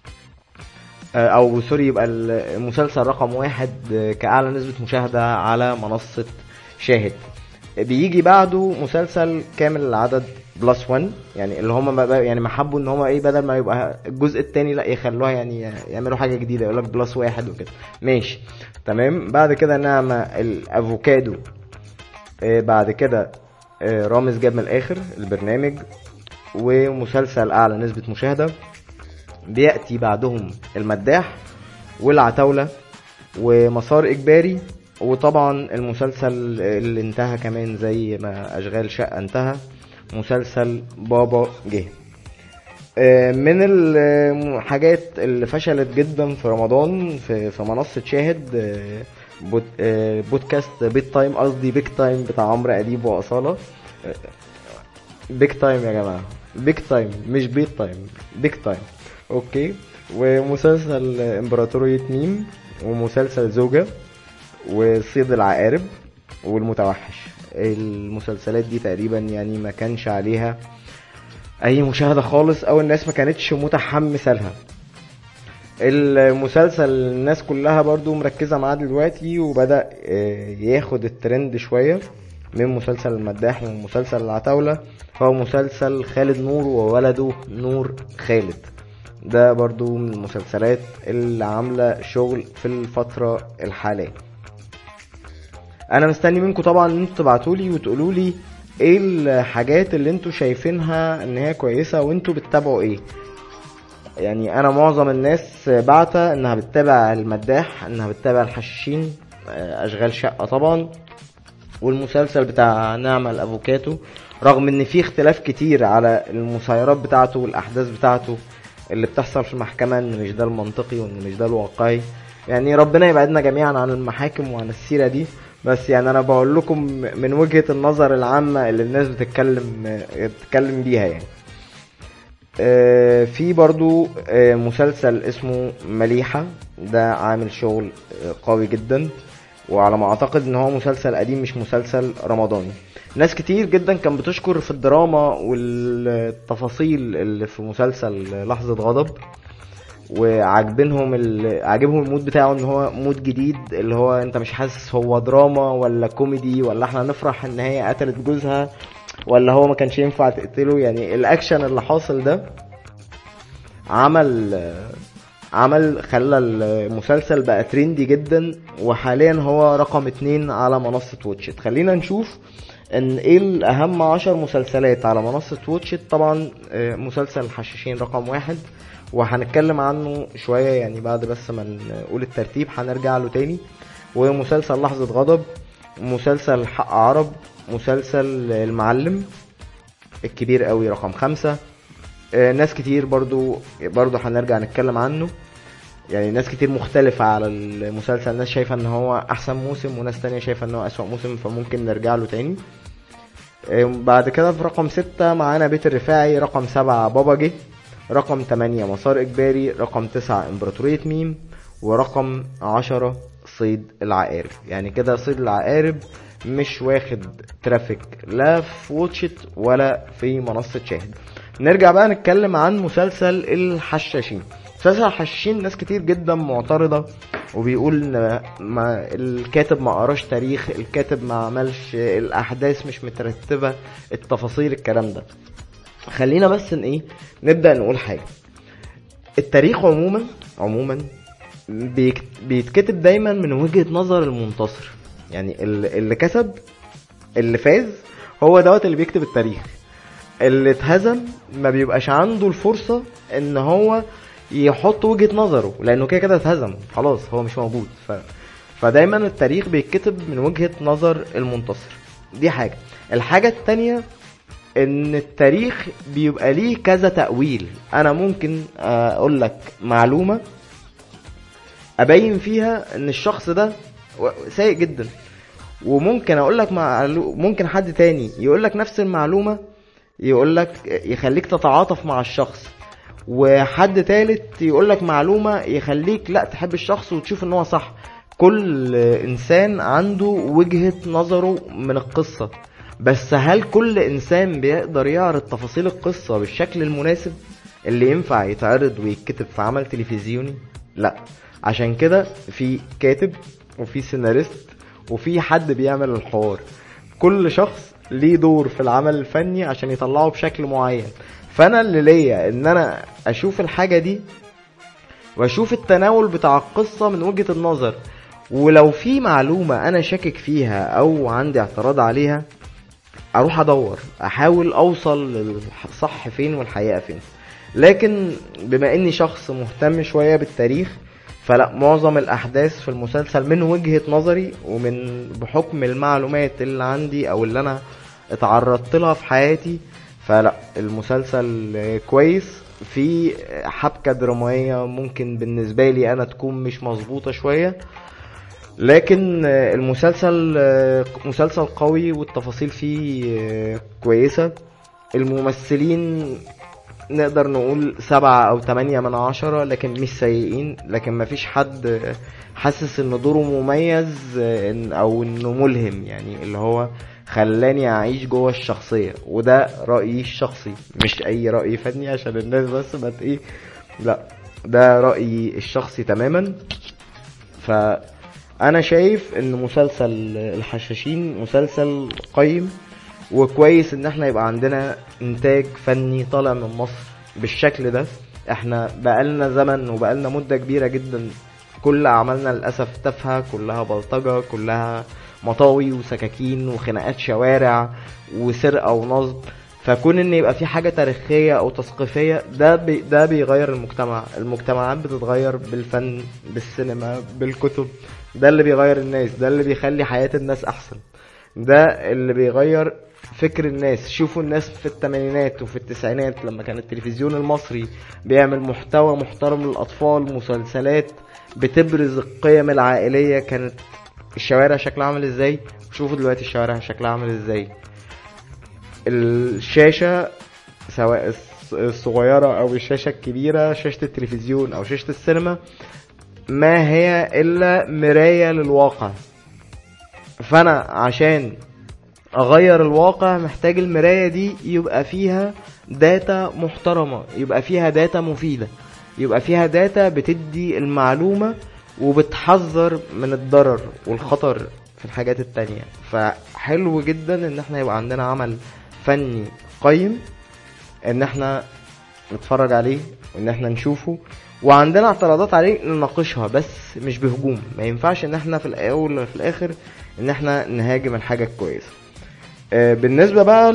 [SPEAKER 3] آه، او سوري يبقى المسلسل رقم واحد آه، كأعلى نسبة مشاهدة على منصة شاهد بيجي بعده مسلسل كامل العدد بلس 1 يعني اللي هم بقى يعني ما حبوا ان هم ايه بدل ما يبقى الجزء التاني لا يخلوها يعني يعملوا حاجه جديده يقول لك بلس واحد وكده ماشي تمام بعد كده نعمة الافوكادو آه، بعد كده آه، رامز جاب من الاخر البرنامج ومسلسل اعلى نسبة مشاهدة بيأتي بعدهم المداح والعتاولة ومسار إجباري وطبعا المسلسل اللي انتهى كمان زي ما أشغال شقة انتهى مسلسل بابا جه آه، من الحاجات اللي فشلت جدا في رمضان في في منصة شاهد آه، بود- آه، بودكاست بيت تايم قصدي بيك تايم بتاع عمرو أديب وأصالة آه، بيك تايم يا جماعة بيك تايم مش بيت تايم بيك تايم اوكي ومسلسل امبراطورية ميم ومسلسل زوجة وصيد العقارب والمتوحش المسلسلات دي تقريبا يعني ما كانش عليها اي مشاهدة خالص او الناس ما كانتش متحمسة لها المسلسل الناس كلها برضو مركزة معاه دلوقتي وبدأ آه، ياخد الترند شوية من مسلسل المداح ومن مسلسل العتاولة هو مسلسل خالد نور وولده نور خالد ده برضو من المسلسلات اللي عاملة شغل في الفترة الحالية انا مستني منكم طبعا ان انتوا تبعتولي وتقولولي ايه الحاجات اللي انتوا شايفينها ان هي كويسة وانتوا بتتابعوا ايه يعني انا معظم الناس بعتة انها بتتابع المداح انها بتتابع الحشاشين آه، اشغال شقة طبعا والمسلسل بتاع نعمة الافوكاتو رغم ان في اختلاف كتير على المسيرات بتاعته والاحداث بتاعته اللي بتحصل في المحكمة ان مش ده المنطقي وان مش ده الواقعي يعني ربنا يبعدنا جميعا عن المحاكم وعن السيرة دي بس يعني انا بقول لكم من وجهة النظر العامة اللي الناس بتتكلم بتتكلم بيها يعني آه، في برضو آه، مسلسل اسمه مليحة ده عامل شغل آه، قوي جدا وعلى ما اعتقد ان هو مسلسل قديم مش مسلسل رمضاني ناس كتير جدا كان بتشكر في الدراما والتفاصيل اللي في مسلسل لحظة غضب وعاجبينهم ال... عاجبهم المود بتاعه ان هو مود جديد اللي هو انت مش حاسس هو دراما ولا كوميدي ولا احنا نفرح ان هي قتلت جوزها ولا هو ما كانش ينفع تقتله يعني الاكشن اللي حاصل ده عمل عمل خلى المسلسل بقى ترندي جدا وحاليا هو رقم اتنين على منصة واتشت خلينا نشوف ان ايه الاهم عشر مسلسلات على منصة واتشت طبعا آه، مسلسل الحشاشين رقم واحد وهنتكلم عنه شوية يعني بعد بس ما نقول الترتيب هنرجع له تاني ومسلسل لحظة غضب مسلسل حق عرب مسلسل المعلم الكبير قوي رقم خمسة آه، ناس كتير برضو برضو هنرجع نتكلم عنه يعني ناس كتير مختلفة على المسلسل ناس شايفة ان هو احسن موسم وناس تانية شايفة ان هو اسوأ موسم فممكن نرجع له تاني آه، بعد كده في رقم ستة معانا بيت الرفاعي رقم سبعة بابا جه رقم تمانية مسار اجباري رقم تسعة امبراطورية ميم ورقم عشرة صيد العقارب يعني كده صيد العقارب مش واخد ترافيك لا في واتشت ولا في منصة شاهد نرجع بقى نتكلم عن مسلسل الحشاشين مسلسل الحشاشين ناس كتير جدا معترضة وبيقول ان ما الكاتب ما قراش تاريخ الكاتب ما عملش الاحداث مش مترتبة التفاصيل الكلام ده خلينا بس ان ايه نبدأ نقول حاجة التاريخ عموما عموما بيك- بيتكتب دايما من وجهة نظر المنتصر يعني اللي اللي كسب اللي فاز هو دوت اللي بيكتب التاريخ اللي اتهزم ما بيبقاش عنده الفرصة ان هو يحط وجهة نظره لانه كده كده اتهزم خلاص هو مش موجود ف... فدايما التاريخ بيتكتب من وجهة نظر المنتصر دي حاجة الحاجة التانية ان التاريخ بيبقى ليه كذا تأويل انا ممكن اقول لك معلومة ابين فيها ان الشخص ده و- سيء جدا وممكن اقول لك معلو... ممكن حد تاني يقول لك نفس المعلومة يقول لك يخليك تتعاطف مع الشخص وحد تالت يقول لك معلومة يخليك لا تحب الشخص وتشوف ان هو صح كل انسان عنده وجهة نظره من القصة بس هل كل انسان بيقدر يعرض تفاصيل القصة بالشكل المناسب اللي ينفع يتعرض ويتكتب في عمل تلفزيوني لا عشان كده في كاتب وفي سيناريست وفي حد بيعمل الحوار كل شخص ليه دور في العمل الفني عشان يطلعه بشكل معين فانا اللي ليا ان انا اشوف الحاجة دي واشوف التناول بتاع القصة من وجهة النظر ولو في معلومة انا شاكك فيها او عندي اعتراض عليها اروح ادور احاول اوصل للصح فين والحقيقة فين لكن بما اني شخص مهتم شوية بالتاريخ فلا معظم الاحداث في المسلسل من وجهة نظري ومن بحكم المعلومات اللي عندي او اللي انا اتعرضت لها في حياتي فلا المسلسل كويس في حبكة درامية ممكن بالنسبة لي انا تكون مش مظبوطة شوية لكن المسلسل مسلسل قوي والتفاصيل فيه كويسة الممثلين نقدر نقول سبعة او تمانية من عشرة لكن مش سيئين لكن مفيش حد حاسس ان دوره مميز إن- او انه ملهم يعني اللي هو خلاني اعيش جوه الشخصية وده رأيي الشخصي مش اي رأي فني عشان الناس بس ما ت- ايه لا ده رأيي الشخصي تماما فانا شايف ان مسلسل الحشاشين مسلسل قيم وكويس ان احنا يبقى عندنا انتاج فني طالع من مصر بالشكل ده احنا بقالنا زمن وبقالنا مدة كبيرة جدا كل اعمالنا للاسف تافهة كلها بلطجة كلها مطاوي وسكاكين وخناقات شوارع وسرقة ونصب فكون ان يبقى في حاجه تاريخيه او تثقيفيه ده بي ده بيغير المجتمع المجتمعات بتتغير بالفن بالسينما بالكتب ده اللي بيغير الناس ده اللي بيخلي حياه الناس احسن ده اللي بيغير فكر الناس شوفوا الناس في الثمانينات وفي التسعينات لما كان التلفزيون المصري بيعمل محتوى محترم للأطفال مسلسلات بتبرز القيم العائلية كانت الشوارع شكلها عامل ازاي شوفوا دلوقتي الشوارع شكلها عامل ازاي الشاشة سواء الص- الصغيرة أو الشاشة الكبيرة شاشة التلفزيون أو شاشة السينما ما هي إلا مراية للواقع فأنا عشان اغير الواقع محتاج المراية دي يبقى فيها داتا محترمة يبقى فيها داتا مفيدة يبقى فيها داتا بتدي المعلومة وبتحذر من الضرر والخطر في الحاجات التانية فحلو جدا ان احنا يبقى عندنا عمل فني قيم ان احنا نتفرج عليه وان احنا نشوفه وعندنا اعتراضات عليه نناقشها بس مش بهجوم ما ينفعش ان احنا في الاول وفي الاخر ان احنا نهاجم الحاجة الكويسة آه، بالنسبة بقى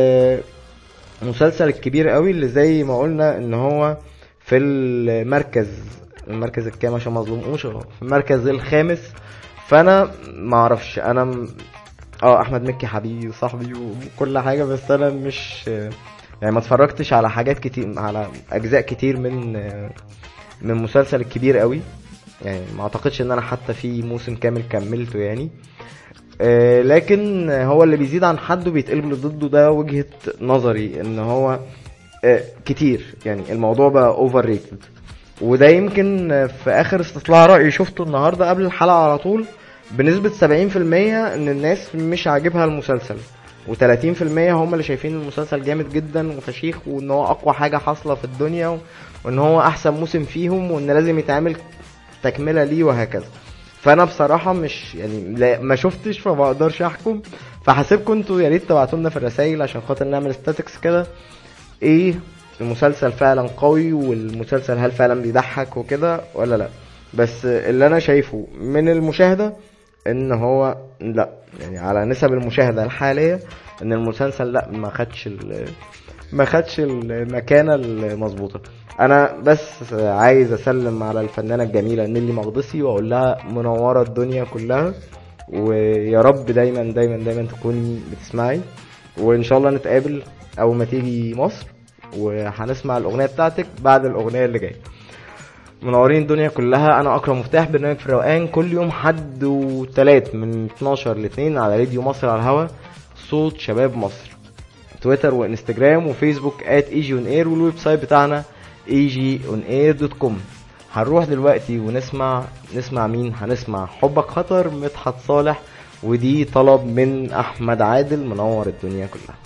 [SPEAKER 3] للمسلسل الكبير قوي اللي زي ما قلنا ان هو في المركز المركز الكام عشان ما اظلموش هو في المركز الخامس فانا ما اعرفش انا م- اه احمد مكي حبيبي وصاحبي وكل حاجه بس انا مش يعني ما اتفرجتش على حاجات كتير على اجزاء كتير من من مسلسل الكبير قوي يعني ما اعتقدش ان انا حتى في موسم كامل كملته يعني آه، لكن هو اللي بيزيد عن حده بيتقلب اللي ضده ده وجهة نظري ان هو آه، كتير يعني الموضوع بقى اوفر ريتد وده يمكن آه، في اخر استطلاع رأي شفته النهاردة قبل الحلقة على طول بنسبة 70% ان الناس مش عاجبها المسلسل و30% هم اللي شايفين المسلسل جامد جدا وفشيخ وان هو اقوى حاجة حاصلة في الدنيا و- وان هو احسن موسم فيهم وان لازم يتعمل تكملة ليه وهكذا فانا بصراحه مش يعني لا ما شفتش فما اقدرش احكم فحاسبكم انتوا يا ريت تبعتوا لنا في الرسائل عشان خاطر نعمل ستاتكس كده ايه المسلسل فعلا قوي والمسلسل هل فعلا بيضحك وكده ولا لا بس اللي انا شايفه من المشاهده ان هو لا يعني على نسب المشاهده الحاليه ان المسلسل لا ما خدش ال- ما خدش المكانه المظبوطه انا بس عايز اسلم على الفنانه الجميله نيلي مقدسي واقول لها منوره الدنيا كلها ويا رب دايما دايما دايما تكوني بتسمعي وان شاء الله نتقابل اول ما تيجي مصر وهنسمع الاغنيه بتاعتك بعد الاغنيه اللي جايه منورين الدنيا كلها انا اكرم مفتاح برنامج في الروقان كل يوم حد وتلات من 12 ل 2 على راديو مصر على الهوا صوت شباب مصر تويتر وانستجرام وفيسبوك ات ايجي اون اير والويب سايت بتاعنا ايجي اون اير دوت كوم هنروح دلوقتي ونسمع نسمع مين هنسمع حبك خطر مدحت صالح ودي طلب من احمد عادل منور الدنيا كلها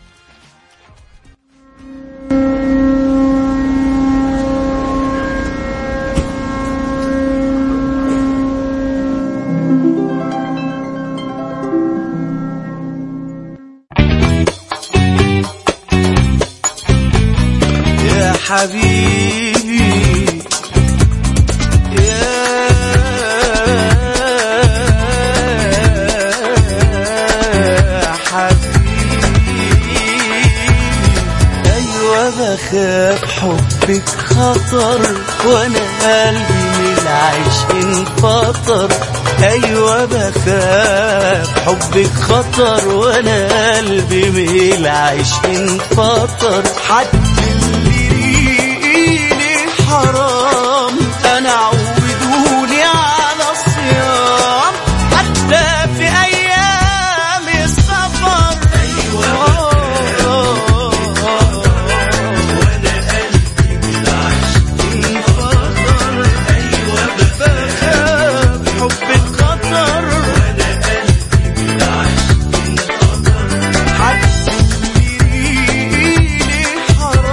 [SPEAKER 4] يا حبيبي يا حبيبي ايوه بخاف حبك خطر وانا قلبي من العيش انفطر ايوه بخاف حبك خطر وانا قلبي من العيش انفطر حد اللي ريقي حرام انا عودوني على الصيام حتى في ايام السفر ايوه وانا قلبي بالعشق انفطر ايوه بخاف حبك خطر وانا قلبي بالعشق انفطر حد اللي ريقي حرام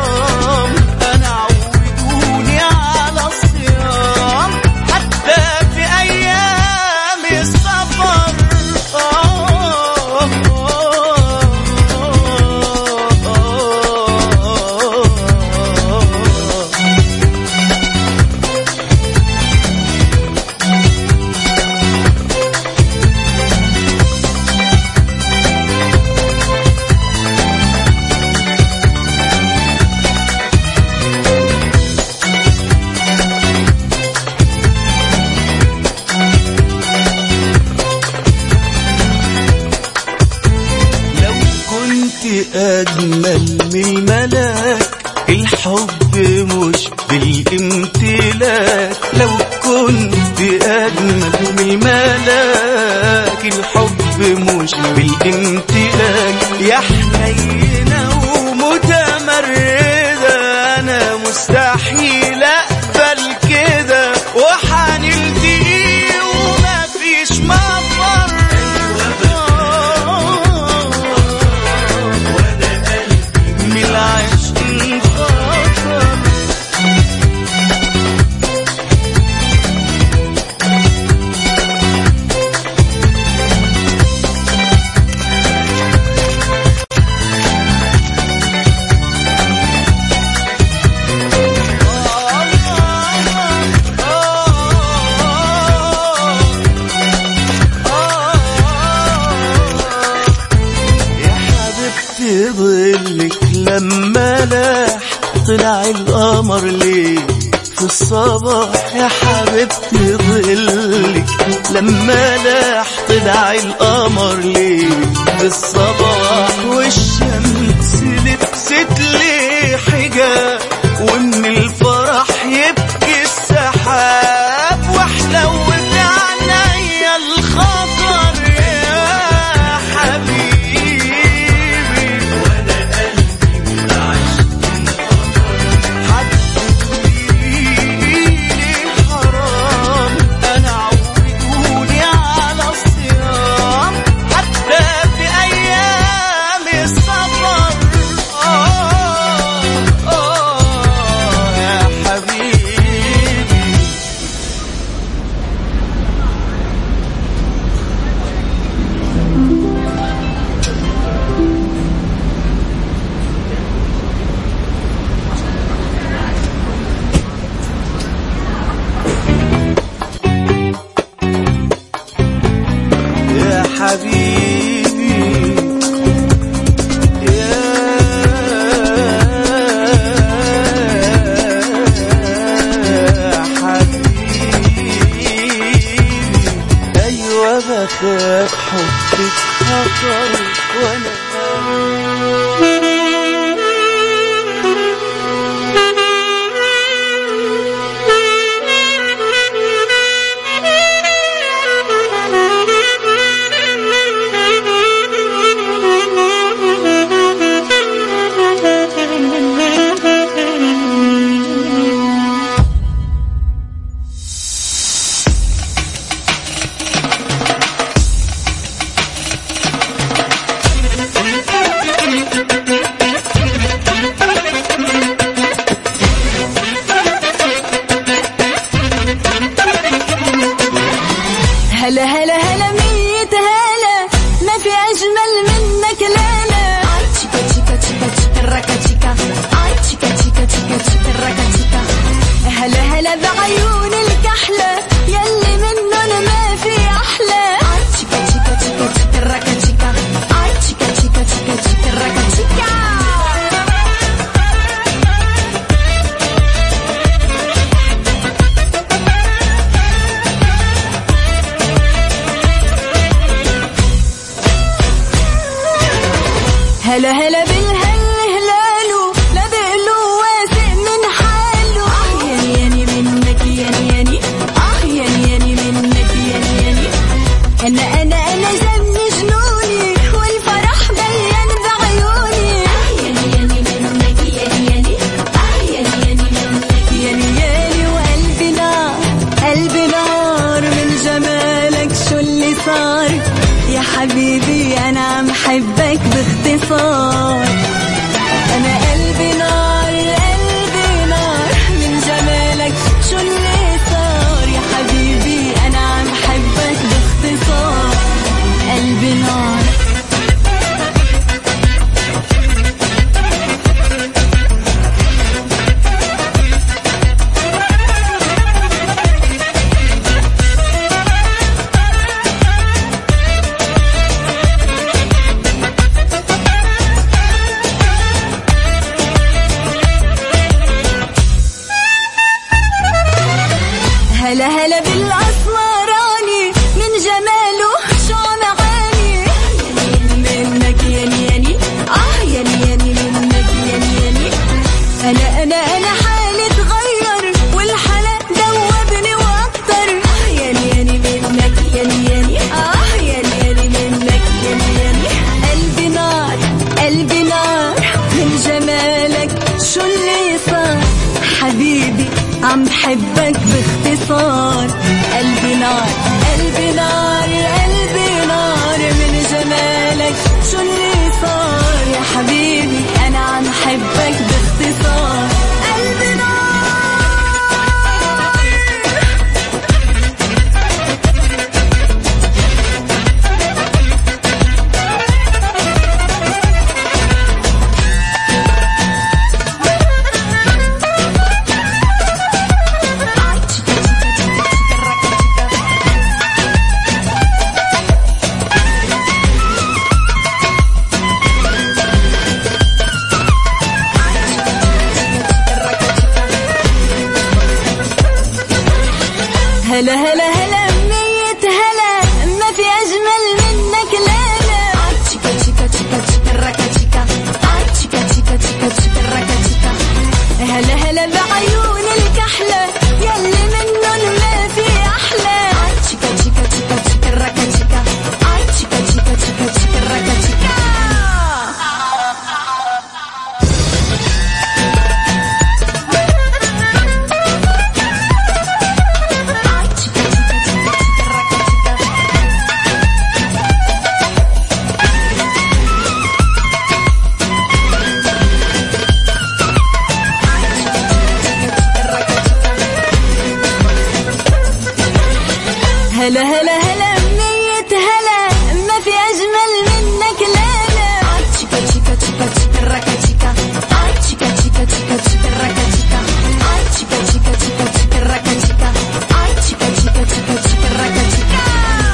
[SPEAKER 4] مش بالامتلاك لو كنت أجمل من الملاك الحب مش بالامتلاك يا حنينة ومتمردة أنا مستحيل أقبل كده وحنلتقي ومفيش مفر من العشق انخطر يا حبيبتي ظلك لما لاح طلع القمر ليه في الصباح يا حبيبتي ظلك لما لاح طلع القمر ليه في الصباح والشمس لبست لي حجاب ومن الفرح يبكي السحاب وحلوت عينيا الخطر يا حبيبي وانا قلبي من عشق حرام انا عودوني على الصيام حتى في ايام السفر آه آه يا حبيبي يا حبيبي يا حبيبي أيوة بخاف حبك خطر وأنا
[SPEAKER 6] هلا هلا هلا ميت هلا ما في أجمل منك لا لا آي تشيكا تشيكا تشيكا تشيكا راكا تشيكا آي تشيكا تشيكا تشيكا تشيكا راكا تشيكا هلا هلا بعيون الكحلة يلي منن ما في أحلى آي تشيكا تشيكا تشيكا تشيكا راكا تشيكا آي تشيكا تشيكا تشيكا تشيكا راكا تشيكا هلا هلا بالهل هلالو لا بقلو واسق من حاله اه ياني ياني منك ياني ياني اه عم بحبك باختصار قلبي نار قلبي نار قلبي نار من جمالك شو اللي صار يا حبيبي انا عم حبك باختصار قلبي نار هلا هلا هلا مية هلا ما في أجمل منك لا لا تشيكا تشيكا تشيكا تشيكا راكا تشيكا تشيكا تشيكا تشيكا تشيكا راكا تشيكا هلا هلا بعيون الكحلة يلي منن ما في أحلى تشيكا تشيكا تشيكا تشيكا راكا تشيكا تشيكا تشيكا تشيكا تشيكا راكا تشيكا هلا هلا هلا مية هلا ما في أجمل منك لا لا تشيكا تشيكا تشيكا تشيكا راكا تشيكا تشيكا تشيكا تشيكا تشيكا راكا تشيكا تشيكا تشيكا تشيكا تشيكا راكا تشيكا تشيكا تشيكا تشيكا تشيكا راكا تشيكا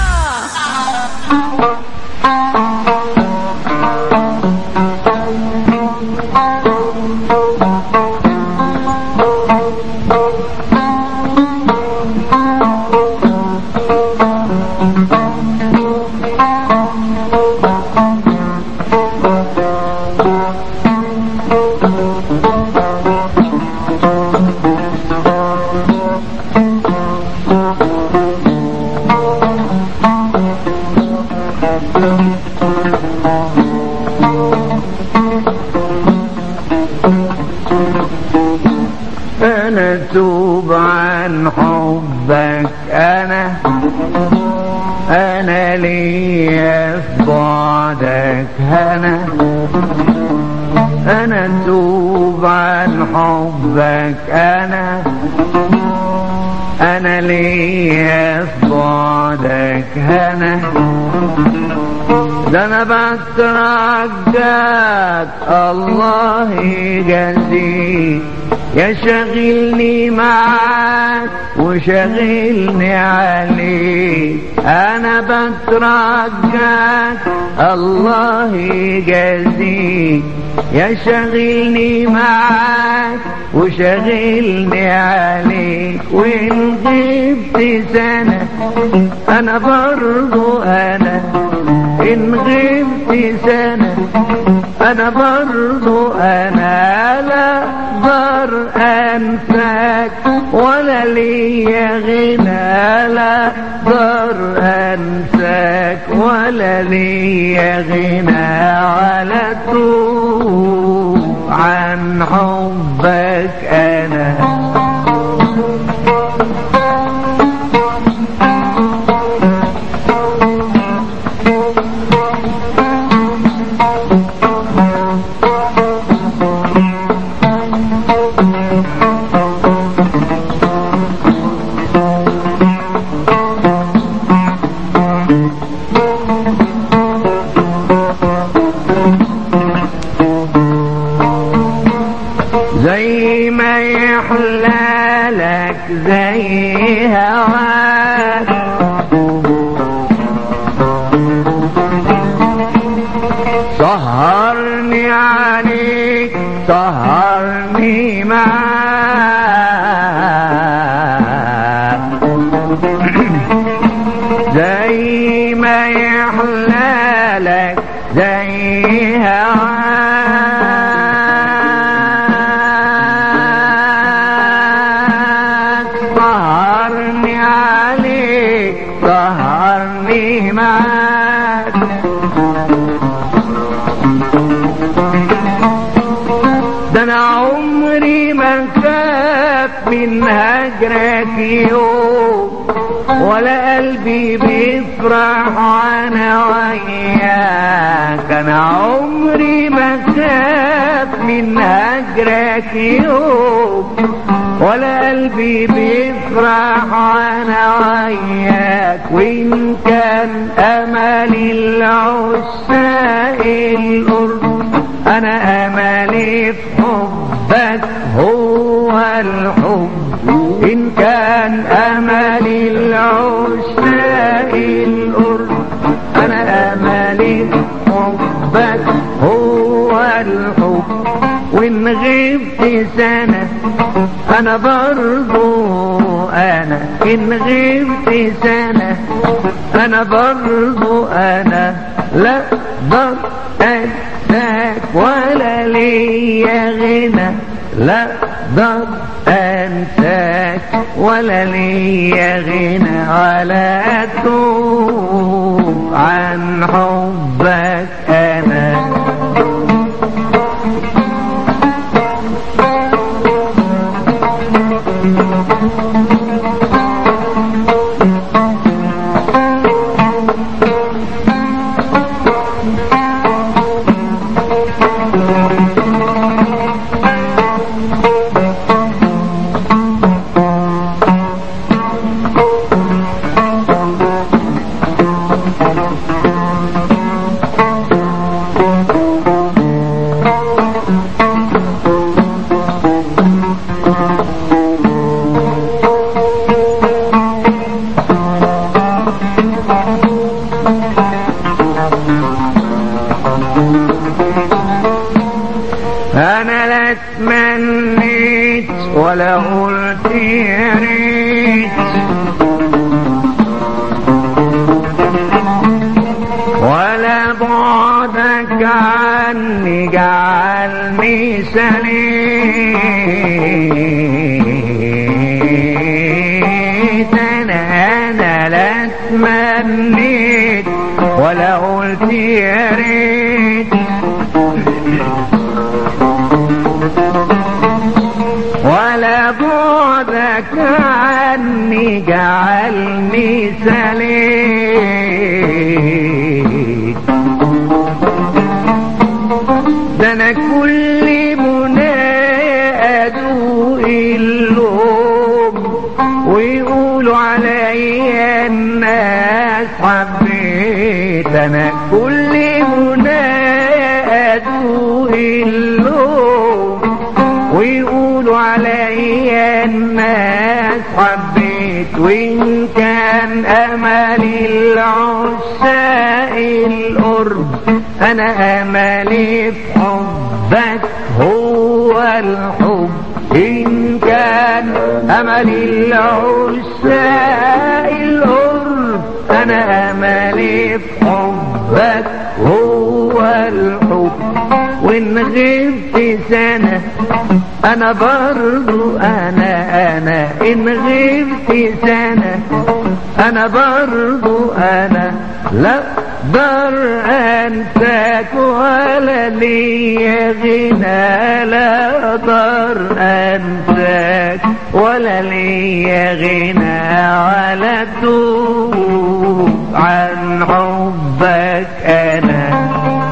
[SPEAKER 9] أنا توب عن حبك أنا أنا ليا في بعدك هنا أنا توب عن حبك أنا أنا ليا في بعدك هنا ده انا بترجاك الله يجازيك يا شغلني معاك وشغلني عليك انا بترجاك الله يجازيك يا شغلني معاك وشغلني عليك وان غبت سنة انا برضو انا ان غبت سنة انا برضو انا لا اقدر انساك ولا ليا غنى لا اقدر انساك ولا ليا غنى ولا توب عن حبك انا زي ما يحلالك زي هواك سهرني عليك سهرني معاك زي ما يحلالك زي هواك سهرني عليك خاف من هجرك يوم ولا قلبي بيفرح وانا وياك انا عمري ما خاف من هجرك يوم ولا قلبي بيفرح وانا وياك وان كان املي العشاق القرب انا املي في حبك هو الحب ان كان املي العشاق القرب انا املي في حبك هو الحب وان غبت سنة انا برضو انا ان غبت سنة انا برضو انا لا اقدر انساك ولا ليا غنى لا اقدر انساك ولا ليا غنى ولا اتوب عن حبك انا انا لا تمنيت ولا قلت يا ريت ولا بعدك عني جعلني سليت انا انا لا تمنيت ولا قلت يا ريت ولا بعدك عني جعلني سليم ده انا كل مناء ادوق اللوم ويقولوا عليا الناس حبيت انا كل مناء ادوق اللوم ويقولوا عليا الناس حبيت وان كان املي العشاق القرب انا املي في حبك هو الحب ان كان املي العشاق القرب انا املي في حبك هو الحب وان غبت سنة انا برضو انا انا ان غبت سنة انا برضو انا لا اقدر انساك ولا ليا غنى لا اقدر انساك ولا ليا غنى ولا توب عن حبك انا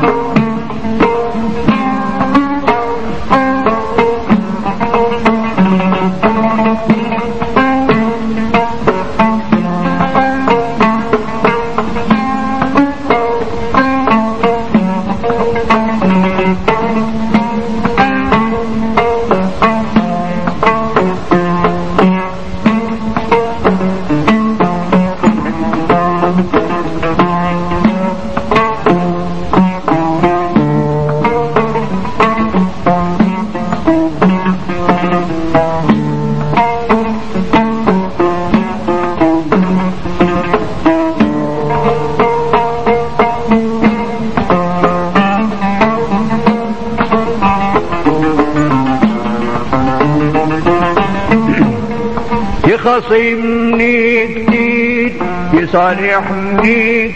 [SPEAKER 9] يخاصمني كتير يصالحني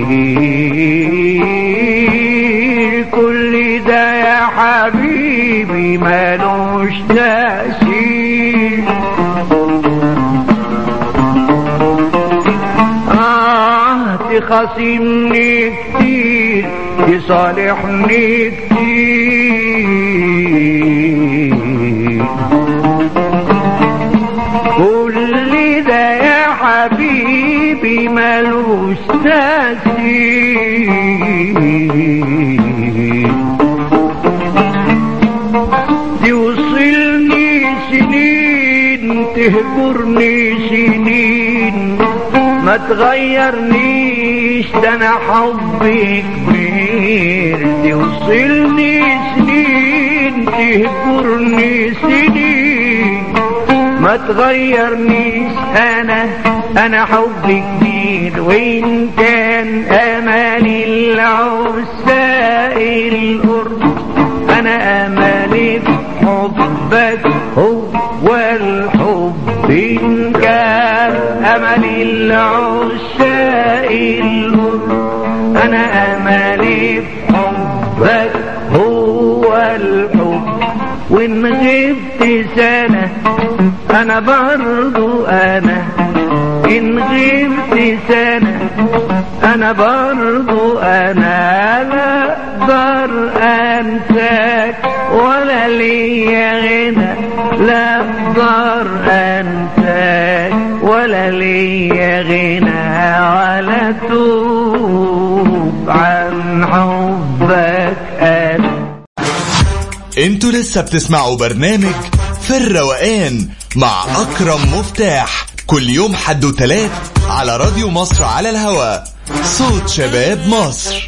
[SPEAKER 9] كتير كل ده يا حبيبي حبيبي مالوش تأثير آه تخاصمني كتير تصالحني كتير كل ده يا حبيبي ملوش تأثير توصلني سنين تهجرني سنين ما تغيرنيش ده انا حبي كبير توصلني سنين تهجرني سنين ما تغيرنيش انا انا حبي كبير وان كان اماني العساء القرب انا امالي في حبك هو الحب ان كان املي العشاء القرب انا امالي في حبك هو الحب وان غبت سنة انا برضو انا ان غبت سنة انا برضو انا لا اقدر انساك ولا ليا غنى لا اقدر انساك ولا ليا غنى ولا توب عن حبك انا
[SPEAKER 2] انتوا لسه بتسمعوا برنامج في الروقان مع اكرم مفتاح كل يوم حد وتلات على راديو مصر على الهواء صوت شباب مصر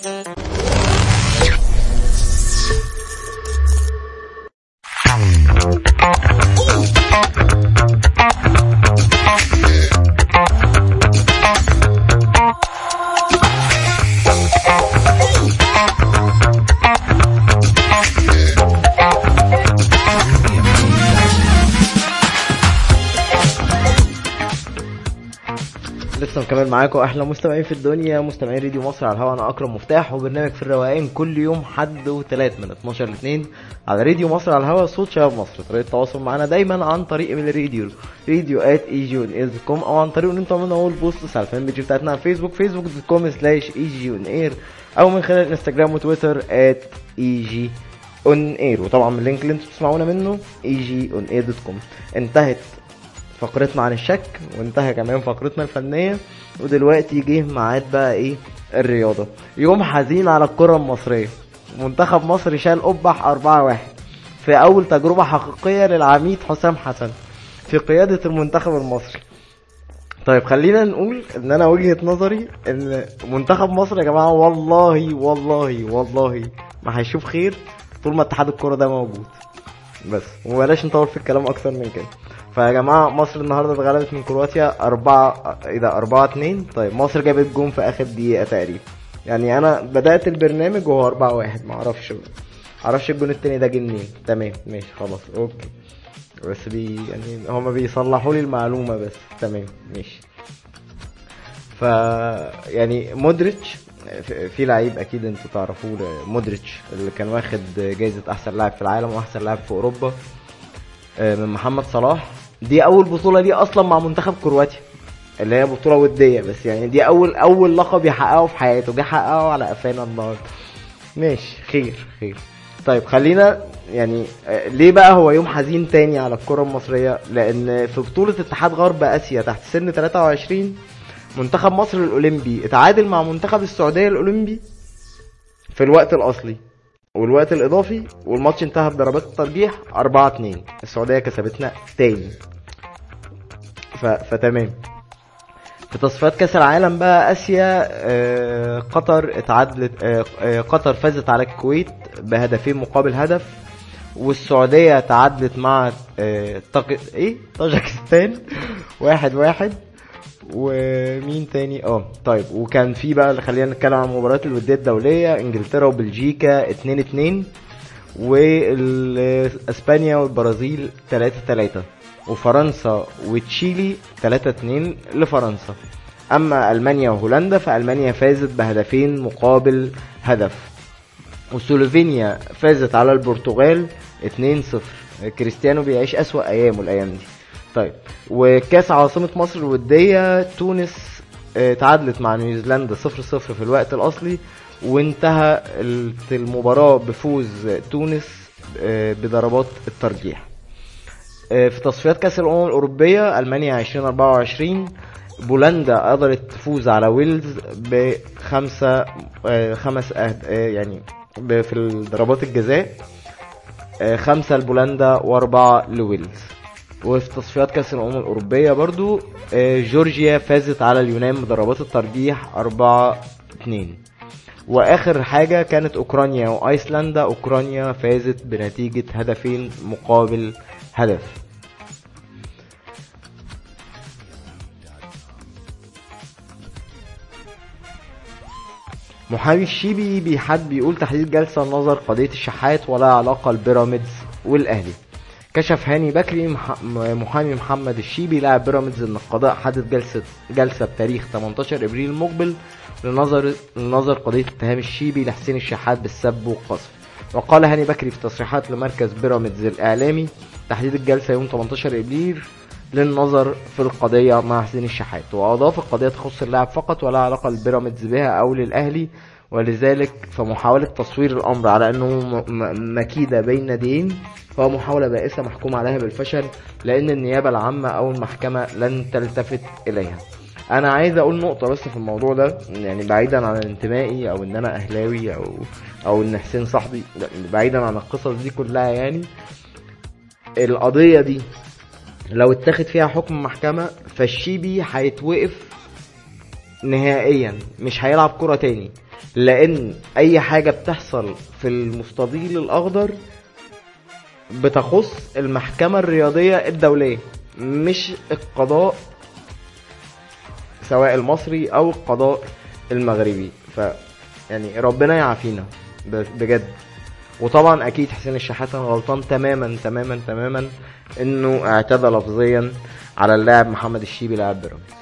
[SPEAKER 3] لسه مكمل معاكم احلى مستمعين في الدنيا مستمعين راديو مصر على الهواء انا اكرم مفتاح وبرنامج في الروقان كل يوم حد وثلاث من 12 ل 2 على راديو مصر على الهواء صوت شباب مصر طريقه التواصل معانا دايما عن طريق من الراديو راديو ات اي جي اون اير كوم او عن طريق ان انتم تعملوا اول بوست على الفان بيج بتاعتنا على الفيسبوك فيسبوك دوت كوم سلاش اي جي اون اير او من خلال انستجرام وتويتر ات اي جي اون اير وطبعا من اللينك اللي انتم بتسمعونا منه اي جي اون اير دوت كوم انتهت فقرتنا عن الشك وانتهى كمان فقرتنا الفنية ودلوقتي جه ميعاد بقى ايه الرياضة يوم حزين على الكرة المصرية منتخب مصر شال قبح 4 واحد في أول تجربة حقيقية للعميد حسام حسن في قيادة المنتخب المصري طيب خلينا نقول ان انا وجهة نظري ان منتخب مصر يا جماعة والله والله والله ما هيشوف خير طول ما اتحاد الكرة ده موجود بس وبلاش نطول في الكلام اكتر من كده فيا جماعه مصر النهارده اتغلبت من كرواتيا 4 ايه ده 4 2 طيب مصر جابت جون في اخر دقيقه تقريبا يعني انا بدات البرنامج وهو 4 1 ما اعرفش معرفش الجون التاني ده جه منين تمام ماشي خلاص اوكي بس بي يعني هما بيصلحوا لي المعلومه بس تمام ماشي ف يعني مودريتش في- في لعيب اكيد انتوا تعرفوه مودريتش اللي كان واخد جايزه احسن لاعب في العالم واحسن لاعب في اوروبا آه، من محمد صلاح دي اول بطوله دي اصلا مع منتخب كرواتيا اللي هي بطوله وديه بس يعني دي اول اول لقب يحققه في حياته جه حققه على قفانا النهارده ماشي خير خير طيب خلينا يعني آه، ليه بقى هو يوم حزين تاني على الكره المصريه لان في بطوله اتحاد غرب اسيا تحت سن 23 منتخب مصر الاولمبي اتعادل مع منتخب السعوديه الاولمبي في الوقت الاصلي والوقت الاضافي والماتش انتهى بضربات الترجيح 4 2 السعوديه كسبتنا تاني ف... فتمام في تصفيات كاس العالم بقى اسيا آه، قطر اتعادلت آه، آه، قطر فازت على الكويت بهدفين مقابل هدف والسعوديه تعادلت مع آه، طاق... ايه طاجكستان واحد واحد ومين تاني اه طيب وكان في بقى خلينا نتكلم عن المباريات الوديه الدوليه انجلترا وبلجيكا 2 2 واسبانيا والبرازيل 3 3 وفرنسا وتشيلي 3 2 لفرنسا اما المانيا وهولندا فالمانيا فازت بهدفين مقابل هدف وسلوفينيا فازت على البرتغال 2-0 كريستيانو بيعيش أسوأ أيامه الأيام دي طيب وكاس عاصمة مصر الودية تونس آه، تعادلت مع نيوزيلندا 0-0 في الوقت الأصلي وانتهى ال- المباراة بفوز تونس آه، بضربات الترجيح آه، في تصفيات كأس الأمم الأوروبية ألمانيا 2024 بولندا قدرت تفوز على ويلز بخمسة آه، خمس أهد... آه، يعني ب- في ضربات الجزاء آه، خمسة لبولندا وأربعة لويلز وفي تصفيات كأس الأمم الأوروبية برضو آه، جورجيا فازت على اليونان بضربات الترجيح أربعة اتنين واخر حاجه كانت اوكرانيا وايسلندا اوكرانيا فازت بنتيجه هدفين مقابل هدف محامي الشيبي بيحد بيقول تحديد جلسة نظر قضية الشحات ولا علاقة البيراميدز والأهلي كشف هاني بكري مح- محامي محمد الشيبي لاعب بيراميدز ان القضاء حدد جلسة جلسة بتاريخ 18 ابريل المقبل لنظر لنظر قضية اتهام الشيبي لحسين الشحات بالسب والقذف وقال هاني بكري في تصريحات لمركز بيراميدز الإعلامي تحديد الجلسة يوم 18 ابريل للنظر في القضية مع حسين الشحات وأضاف القضية تخص اللاعب فقط ولا علاقة لبيراميدز بها أو للأهلي ولذلك فمحاولة تصوير الأمر على أنه م- م- مكيدة بين ناديين فهو محاولة بائسة محكوم عليها بالفشل لأن النيابة العامة أو المحكمة لن تلتفت إليها أنا عايز أقول نقطة بس في الموضوع ده يعني بعيدا عن انتمائي أو إن أنا أهلاوي أو أو إن حسين صاحبي لا، بعيدا عن القصص دي كلها يعني القضية دي لو اتاخد فيها حكم محكمة فالشيبي هيتوقف نهائيا مش هيلعب كرة تاني لان اي حاجة بتحصل في المستطيل الاخضر بتخص المحكمة الرياضية الدولية مش القضاء سواء المصري او القضاء المغربي ف يعني ربنا يعافينا ب- بجد وطبعا اكيد حسين الشحات كان غلطان تماما تماما تماما انه اعتدى لفظيا على اللاعب محمد الشيبي لاعب بيراميدز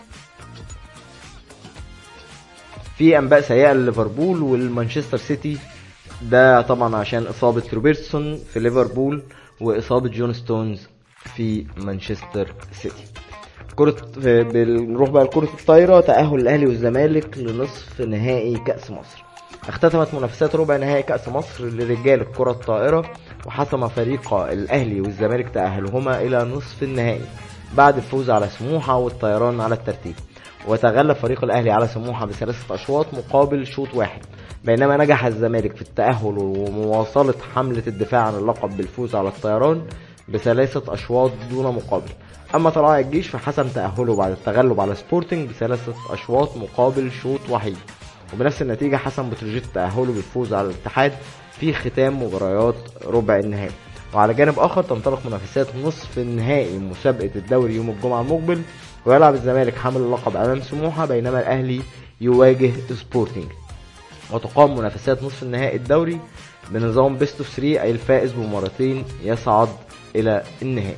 [SPEAKER 3] في انباء سيئه لليفربول والمانشستر سيتي ده طبعا عشان اصابه روبرتسون في ليفربول واصابه جون ستونز في مانشستر سيتي كرة بنروح بقى لكرة الطايرة تأهل الأهلي والزمالك لنصف نهائي كأس مصر اختتمت منافسات ربع نهائي كأس مصر لرجال الكرة الطائرة وحسم فريق الأهلي والزمالك تأهلهما إلى نصف النهائي بعد الفوز على سموحة والطيران على الترتيب وتغلب فريق الأهلي على سموحة بثلاثة أشواط مقابل شوط واحد بينما نجح الزمالك في التأهل ومواصلة حملة الدفاع عن اللقب بالفوز على الطيران بثلاثة أشواط دون مقابل أما طلائع الجيش فحسم تأهله بعد التغلب على سبورتنج بثلاثة أشواط مقابل شوط وحيد وبنفس النتيجة حسم بتروجيت تأهله بالفوز على الاتحاد في ختام مباريات ربع النهائي وعلى جانب آخر تنطلق منافسات نصف النهائي مسابقة الدوري يوم الجمعة المقبل ويلعب الزمالك حامل اللقب أمام سموحة بينما الأهلي يواجه سبورتنج وتقام منافسات نصف النهائي الدوري بنظام بيست اوف 3 أي الفائز بمباراتين يصعد إلى النهائي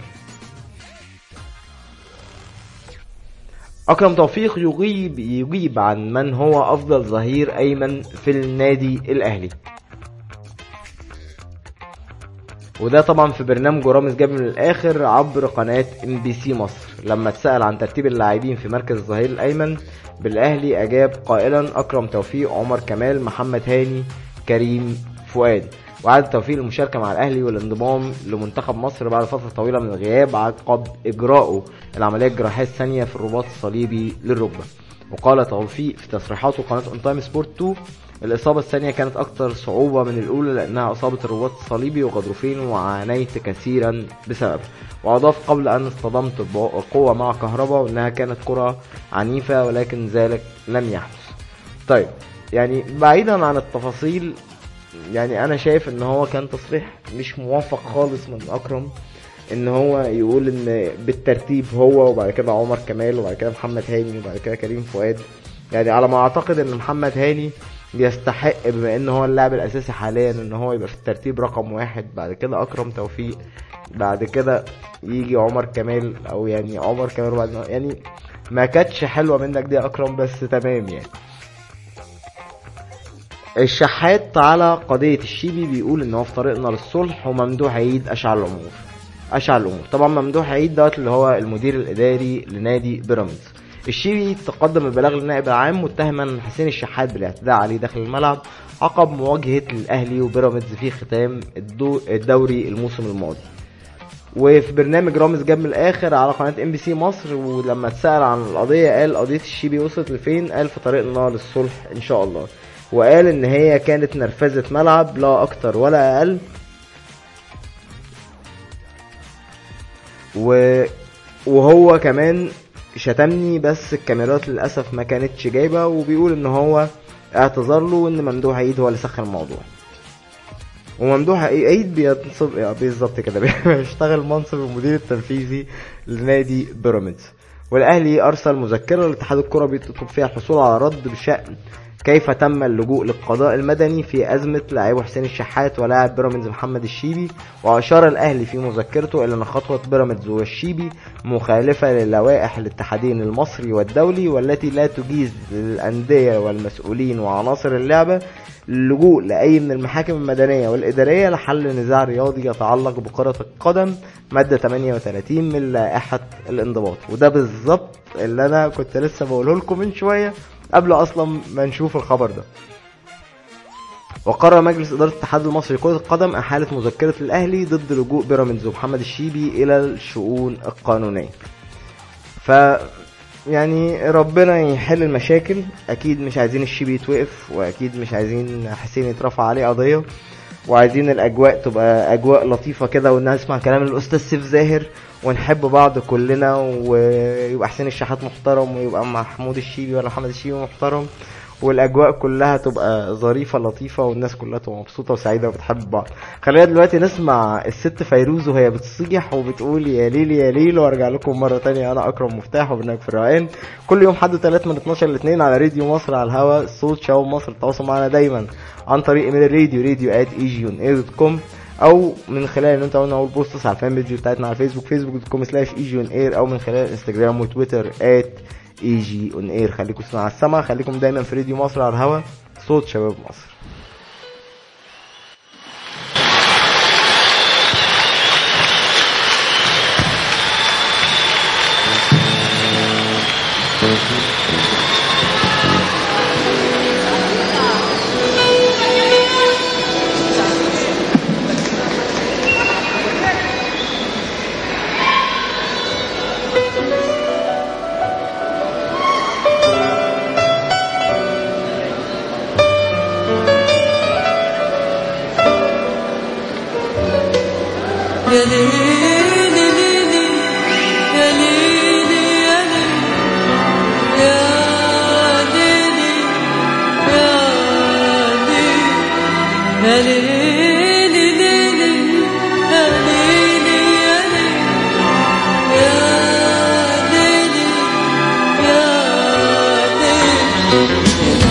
[SPEAKER 3] أكرم توفيق يغيب يجيب عن من هو أفضل ظهير أيمن في النادي الأهلي وده طبعا في برنامج رامز جاب من الآخر عبر قناة ام بي سي مصر لما اتسأل عن ترتيب اللاعبين في مركز الظهير الأيمن بالأهلي أجاب قائلا أكرم توفيق عمر كمال محمد هاني كريم فؤاد وعاد توفيق المشاركة مع الأهلي والانضمام لمنتخب مصر بعد فترة طويلة من الغياب عقب إجراءه العملية الجراحية الثانية في الرباط الصليبي للركبة وقال توفيق في تصريحاته قناة اون تايم سبورت 2 الإصابة الثانية كانت أكثر صعوبة من الأولى لأنها أصابة الرباط الصليبي وغضروفين وعانيت كثيرا بسببه وأضاف قبل أن اصطدمت بقوة مع كهرباء وأنها كانت كرة عنيفة ولكن ذلك لم يحدث طيب يعني بعيدا عن التفاصيل يعني انا شايف ان هو كان تصريح مش موافق خالص من اكرم ان هو يقول ان بالترتيب هو وبعد كده عمر كمال وبعد كده محمد هاني وبعد كده كريم فؤاد يعني على ما اعتقد ان محمد هاني بيستحق بما ان هو اللاعب الاساسي حاليا ان هو يبقى في الترتيب رقم واحد بعد كده اكرم توفيق بعد كده يجي عمر كمال او يعني عمر كمال وبعد يعني ما كانتش حلوه منك دي يا اكرم بس تمام يعني الشحات على قضية الشيبي بيقول ان هو في طريقنا للصلح وممدوح عيد اشعل الامور اشعل الامور طبعا ممدوح عيد دوت اللي هو المدير الاداري لنادي بيراميدز الشيبي تقدم البلاغ للنائب العام متهما حسين الشحات بالاعتداء عليه داخل الملعب عقب مواجهة الاهلي وبيراميدز في ختام الدو- الدوري الموسم الماضي وفي برنامج رامز جاب من الاخر على قناه ام بي سي مصر ولما اتسال عن القضيه قال قضيه الشيبي وصلت لفين قال في طريقنا للصلح ان شاء الله وقال ان هي كانت نرفزه ملعب لا اكتر ولا اقل و... وهو كمان شتمني بس الكاميرات للاسف ما كانتش جايبه وبيقول ان هو اعتذر له وان ممدوح عيد هو اللي سخن الموضوع وممدوح عيد بينصب يعني بالظبط كده بيشتغل منصب المدير التنفيذي لنادي بيراميدز والاهلي ارسل مذكره لاتحاد الكره بيطلب فيها الحصول على رد بشان كيف تم اللجوء للقضاء المدني في أزمة لاعبه حسين الشحات ولاعب بيراميدز محمد الشيبي وأشار الأهلي في مذكرته إلى أن خطوة بيراميدز والشيبي مخالفة للوائح الاتحادين المصري والدولي والتي لا تجيز للأندية والمسؤولين وعناصر اللعبة اللجوء لأي من المحاكم المدنية والإدارية لحل نزاع رياضي يتعلق بكرة القدم مادة 38 من لائحة الانضباط وده بالظبط اللي أنا كنت لسه بقوله لكم من شوية قبل أصلا ما نشوف الخبر ده وقرر مجلس إدارة الاتحاد المصري لكرة القدم إحالة مذكرة الأهلي ضد لجوء بيراميدز ومحمد الشيبي إلى الشؤون القانونية ف يعني ربنا يحل المشاكل اكيد مش عايزين الشيبي يتوقف واكيد مش عايزين حسين يترفع عليه قضيه وعايزين الاجواء تبقى اجواء لطيفه كده والناس تسمع كلام الاستاذ سيف زاهر ونحب بعض كلنا ويبقى حسين الشحات محترم ويبقى محمود الشيبي ولا محمد الشيبي محترم والاجواء كلها تبقى ظريفه لطيفه والناس كلها تبقى مبسوطه وسعيده وبتحب بعض خلينا دلوقتي نسمع الست فيروز وهي بتصيح وبتقول يا ليل يا ليل وارجع لكم مره تانية انا اكرم مفتاح وبرنامج في الروقان كل يوم حد وثلاث من 12 ل 2 على راديو مصر على الهواء صوت شباب مصر التواصل معنا دايما عن طريق ايميل الراديو راديو ات ايجيون دوت كوم او من خلال ان انت قلنا اول بوستس على الفان بيج بتاعتنا على الفيسبوك فيسبوك دوت كوم سلاش ايجيون اير او من خلال انستجرام وتويتر ات اي جي اون اير خليكم تسمعوا على السما خليكم دايما في راديو مصر على الهوا صوت شباب مصر
[SPEAKER 10] يا ليلي ليلي يا ليلي يا ليلي يا ليلي يا ليلي يا ليلي ليلي يا ليلي يا ليلي يا ليلي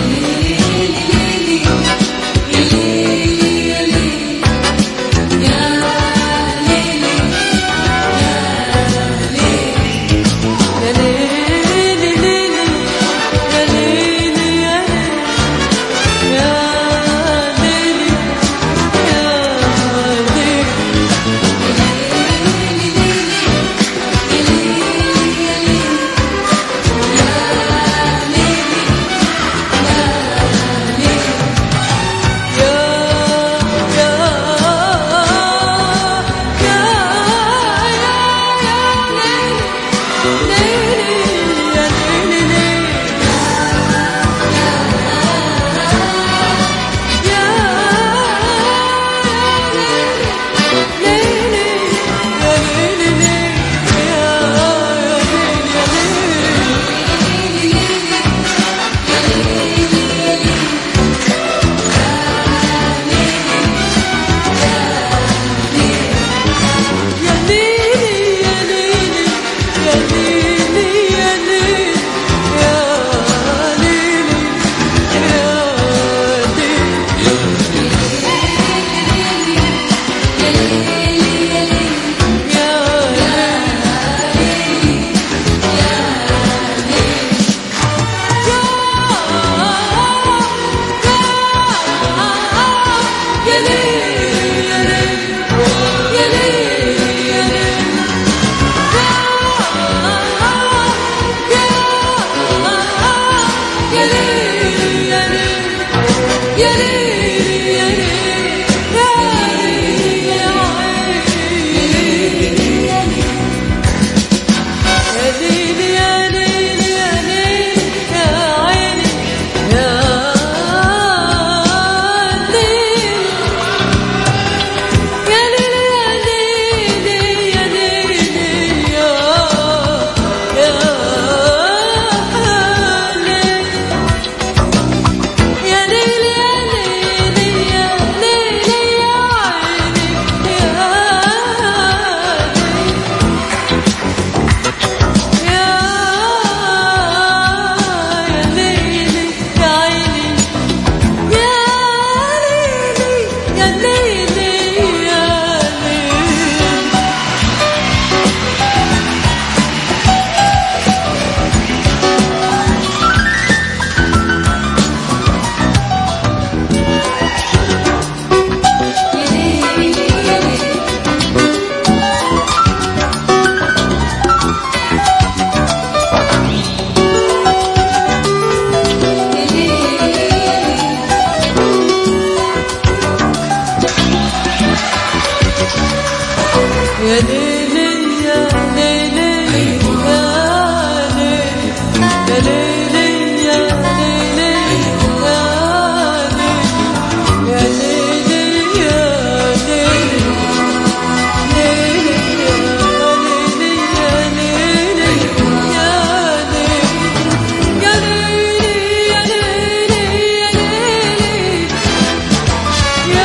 [SPEAKER 10] يا ليلي ليلي يا ليلي يا ليلي يا ليلي يا ليلي يا ليلي يا ليلي يا ليلي يا ليلي يا ليلي يا ليلي ليلي يا ليلي يا ليلي يا ليلي يا ليلي يا ليلي يا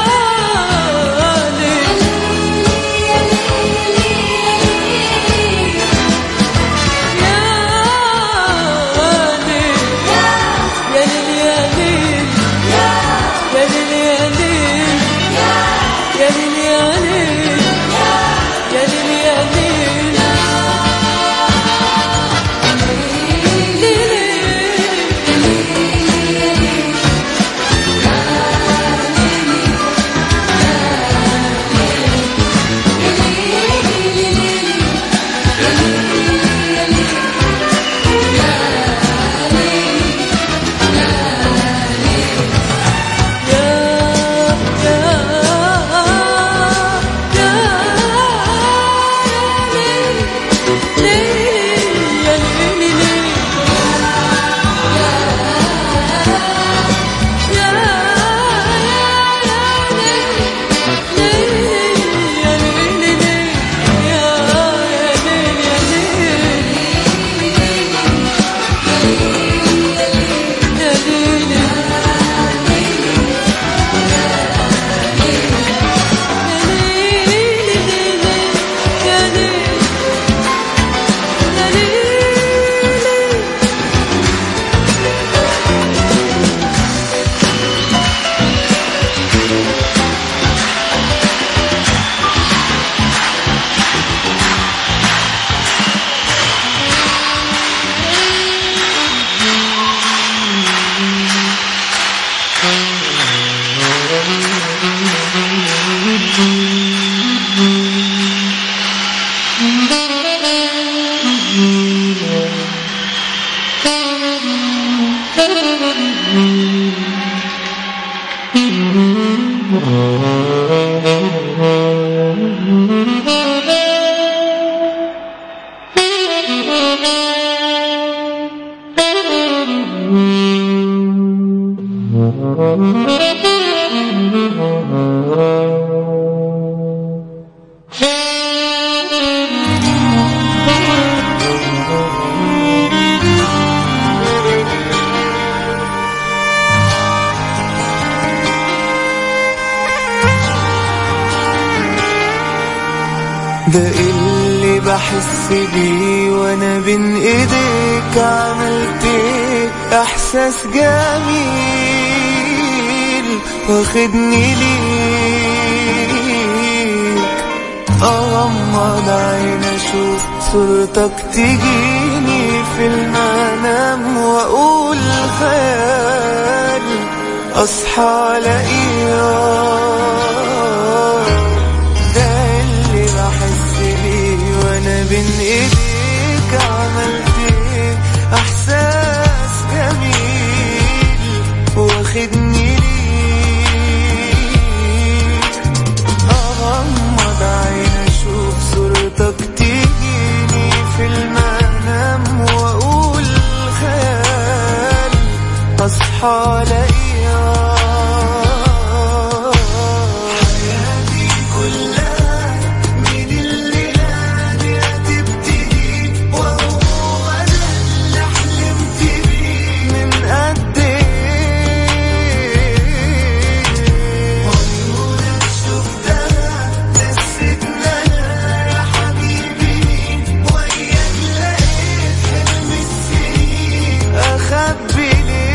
[SPEAKER 4] ده اللي بحس بيه وانا بين ايديك عملت ايه احساس جميل واخدني ليك اغمض عين اشوف صورتك تجيني في المنام واقول خيال اصحى الاقيك ده اللي بحس بيه وانا بين ايديك عملت ايه احساس جميل واخدني ليك اغمض عين اشوف صورتك تجيني في المنام واقول خيال اصحى الاقيك حياتي كلها من الليلة دي هتبتدي وهو ده اللي حلمت بيه من قد ايه عيونك شفتها نسيتنا يا حبيبي وياك لقيت حلم السنين اخبي ليه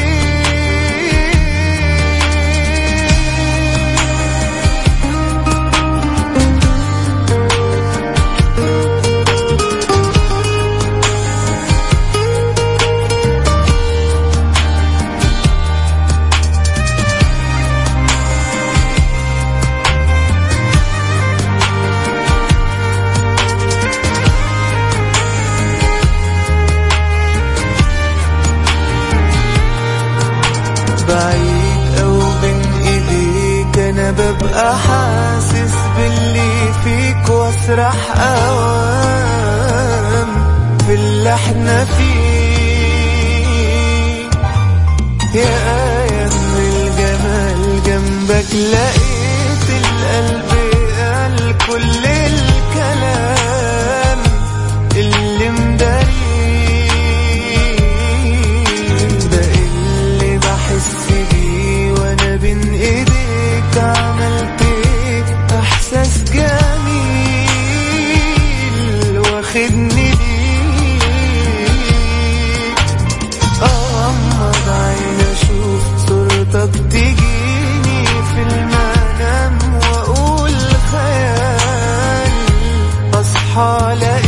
[SPEAKER 4] بعيد او بين ايديك انا ببقى حاسس باللي فيك وصل نسرح أوام في اللي احنا فيه يا آية من الجمال جنبك لقيت القلب قال كل الكلام اللي مداريه ده اللي بحس بيه وانا بين ايديك عملت ايه احساس جميل واخدني ليك اغمض عين اشوف صورتك تجيني في المنام واقول خيال اصحى الاقيك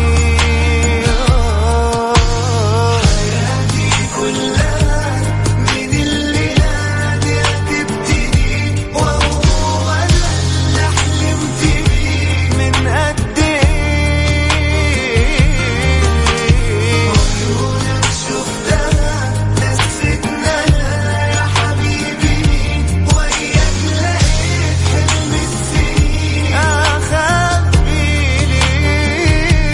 [SPEAKER 4] حياتي كلها من الليلة دي هتبتدي وهو ده اللي حلمت بيه من قد ايه عيونك شفتها نستنا يا حبيبي وياك لقيت حلم السنين اخبي ليه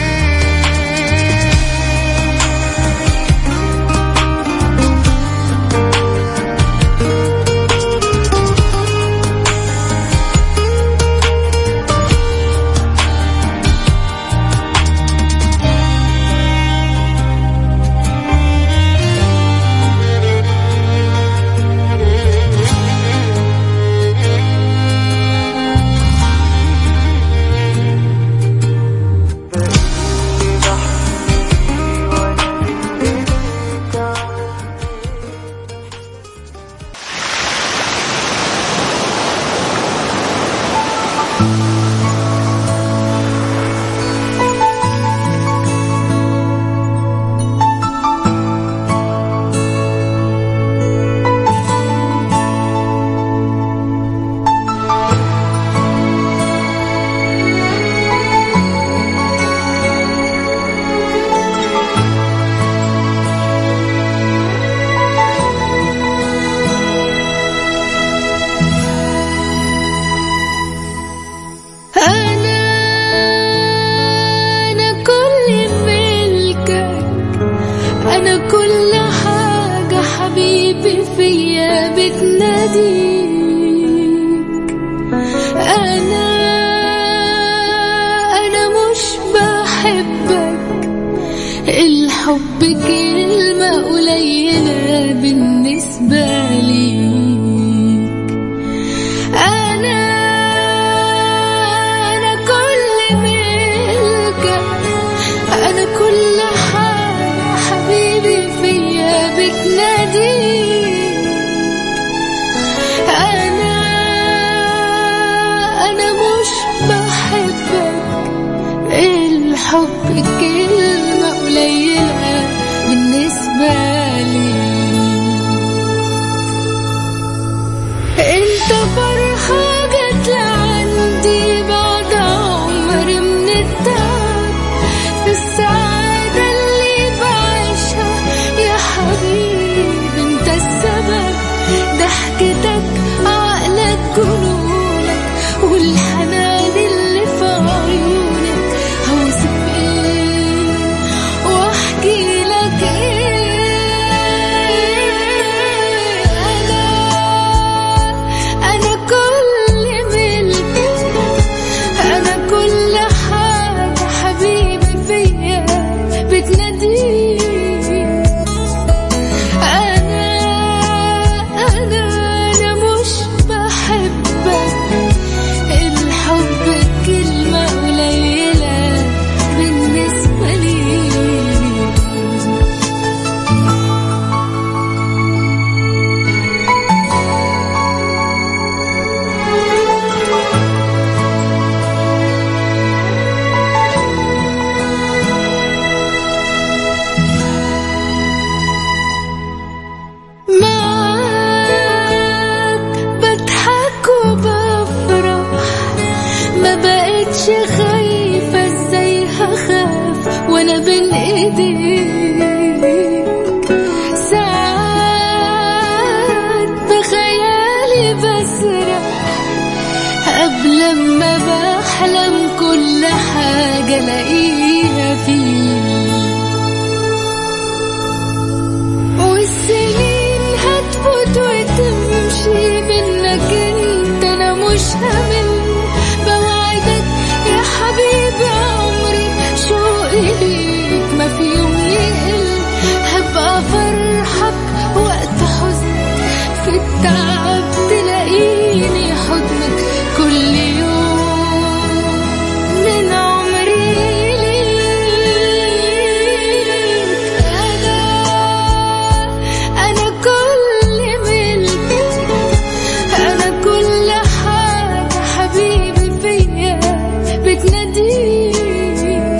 [SPEAKER 6] أنا أنا كل ملكك أنا كل حاجة حبيبي فيا بتناديك أنا أنا مش بحبك الحب كلمة قليلة بالنسبة ليك أنا أنا كل ملكك أنا كل حاجة حبيبي فيا بتناديك أنا أنا مش بحبك الحب كلمة قليلة بالنسبة لي انت فرحة جت لعندي بعد عمر من التعب في السعادة اللي بعيشها يا حبيبي انت السبب ضحكتك عقلك جنونك والحنان اللي في عيونك هوصف ايه واحكي لك ايه انا أنا كل ملكك أنا كل حاجة حبيبي فيا بتناديك أنا أنا أنا مش بحبك الحب كلمة قليلة بالنسبة لي معاك بضحك وبفرح ما بقتش خايفة ازاي هخاف وانا بين ايديك ساعات بخيالي بسرح قبل ما بحلم كل كل حاجة لاقيها فيه والسنين هتفوت وتمشي منك انت انا مش همل بوعدك يا حبيبي عمري شوقي ليك ما في يوم يقل هبقى فرحك وقت حزنك في التعب تلاقيني حضنك كل يوم من عمري ليك أنا أنا كل ملكك أنا كل حاجة حبيبي فيا بتناديك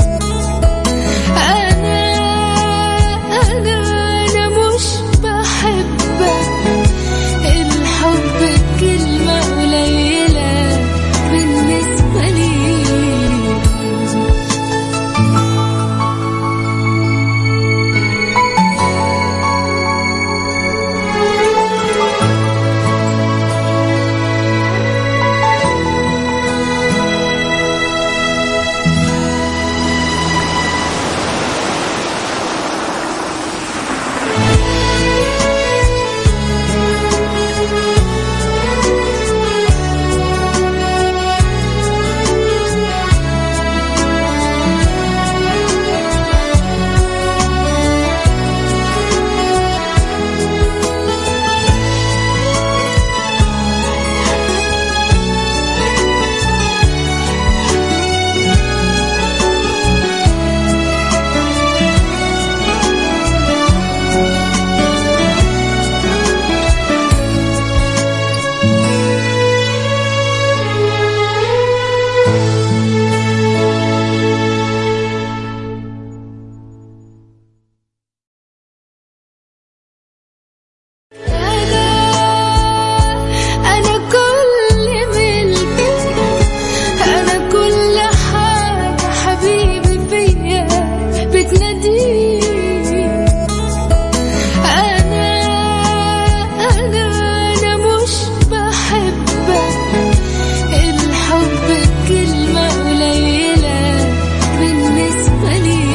[SPEAKER 6] أنا أنا أنا مش بحبك الحب كلمة قليلة بالنسبة لي أنا أنا كل ملكك أنا كل حاجة حبيبي فيا بتناديك أنا أنا أنا مش بحبك الحب كلمة قليلة بالنسبة لي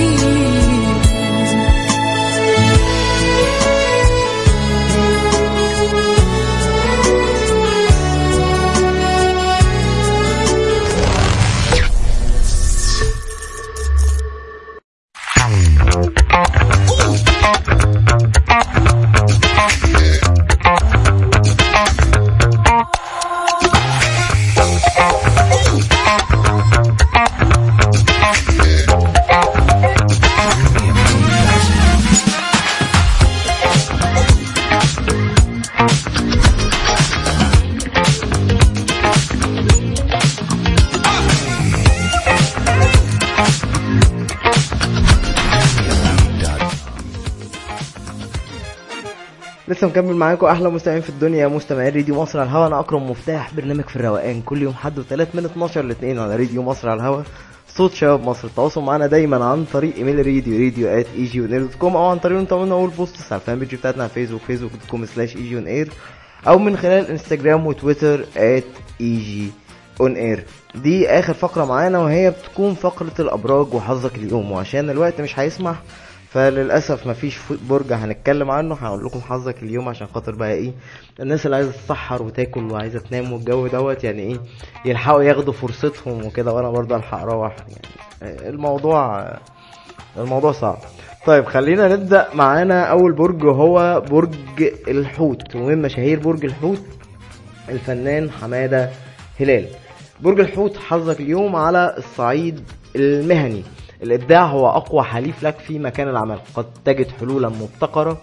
[SPEAKER 3] لسه مكمل معاكم احلى مستمعين في الدنيا مستمعين راديو مصر على الهوا انا اكرم مفتاح برنامج في الروقان كل يوم حد وثلاث من 12 ل 2 على راديو مصر على الهوا صوت شباب مصر التواصل معانا دايما عن طريق ايميل راديو راديو ات اي جي دوت كوم او عن طريق انتوا عملنا اول بوست على الفان بيج بتاعتنا على فيسبوك فيسبوك دوت كوم سلاش اي جي اون اير او من خلال انستجرام وتويتر ات اي جي اون اير دي اخر فقره معانا وهي بتكون فقره الابراج وحظك اليوم وعشان الوقت مش هيسمح فللاسف مفيش فو- برج هنتكلم عنه هقول لكم حظك اليوم عشان خاطر بقى ايه الناس اللي عايزه تسحر وتاكل وعايزه تنام والجو دوت يعني ايه يلحقوا ياخدوا فرصتهم وكده وانا برضه الحق اروح يعني الموضوع الموضوع صعب طيب خلينا نبدا معانا اول برج وهو برج الحوت ومن مشاهير برج الحوت الفنان حماده هلال برج الحوت حظك اليوم على الصعيد المهني الابداع هو اقوى حليف لك في مكان العمل قد تجد حلولا مبتكره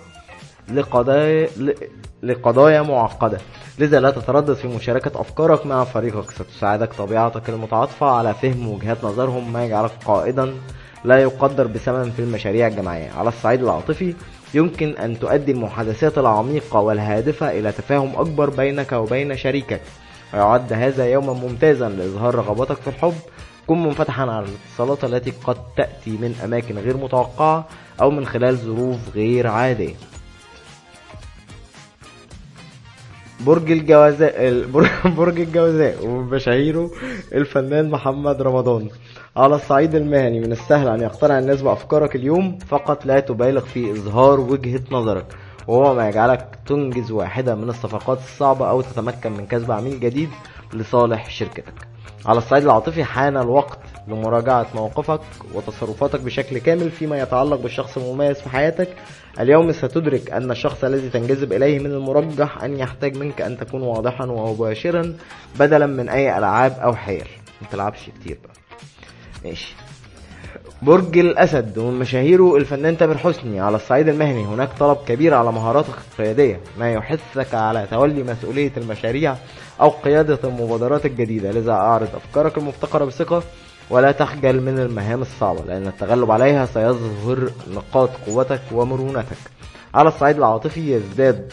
[SPEAKER 3] لقضايا ل- لقضايا معقدة لذا لا تتردد في مشاركة أفكارك مع فريقك ستساعدك طبيعتك المتعاطفة على فهم وجهات نظرهم ما يجعلك قائدا لا يقدر بثمن في المشاريع الجماعية على الصعيد العاطفي يمكن أن تؤدي المحادثات العميقة والهادفة إلى تفاهم أكبر بينك وبين شريكك ويعد هذا يوما ممتازا لإظهار رغبتك في الحب كن منفتحا على الاتصالات التي قد تأتي من أماكن غير متوقعة أو من خلال ظروف غير عادية برج الجوازاء البر- برج الجوزاء ومشاهيره الفنان محمد رمضان على الصعيد المهني من السهل أن يقتنع الناس بأفكارك اليوم فقط لا تبالغ في إظهار وجهة نظرك وهو ما يجعلك تنجز واحدة من الصفقات الصعبة أو تتمكن من كسب عميل جديد لصالح شركتك على الصعيد العاطفي حان الوقت لمراجعة موقفك وتصرفاتك بشكل كامل فيما يتعلق بالشخص المميز في حياتك اليوم ستدرك أن الشخص الذي تنجذب إليه من المرجح أن يحتاج منك أن تكون واضحا ومباشرا بدلا من أي ألعاب أو حيل ما تلعبش كتير بقى ماشي برج الأسد ومن مشاهيره الفنان تامر حسني على الصعيد المهني هناك طلب كبير على مهاراتك القيادية ما يحثك على تولي مسؤولية المشاريع أو قيادة المبادرات الجديدة لذا أعرض أفكارك المبتكرة بثقة ولا تخجل من المهام الصعبة لأن التغلب عليها سيظهر نقاط قوتك ومرونتك على الصعيد العاطفي يزداد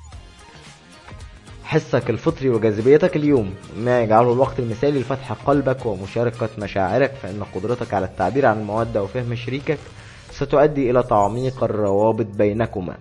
[SPEAKER 3] حسك الفطري وجاذبيتك اليوم ما يجعله الوقت المثالي لفتح قلبك ومشاركة مشاعرك فإن قدرتك على التعبير عن المودة وفهم شريكك ستؤدي إلى تعميق الروابط بينكما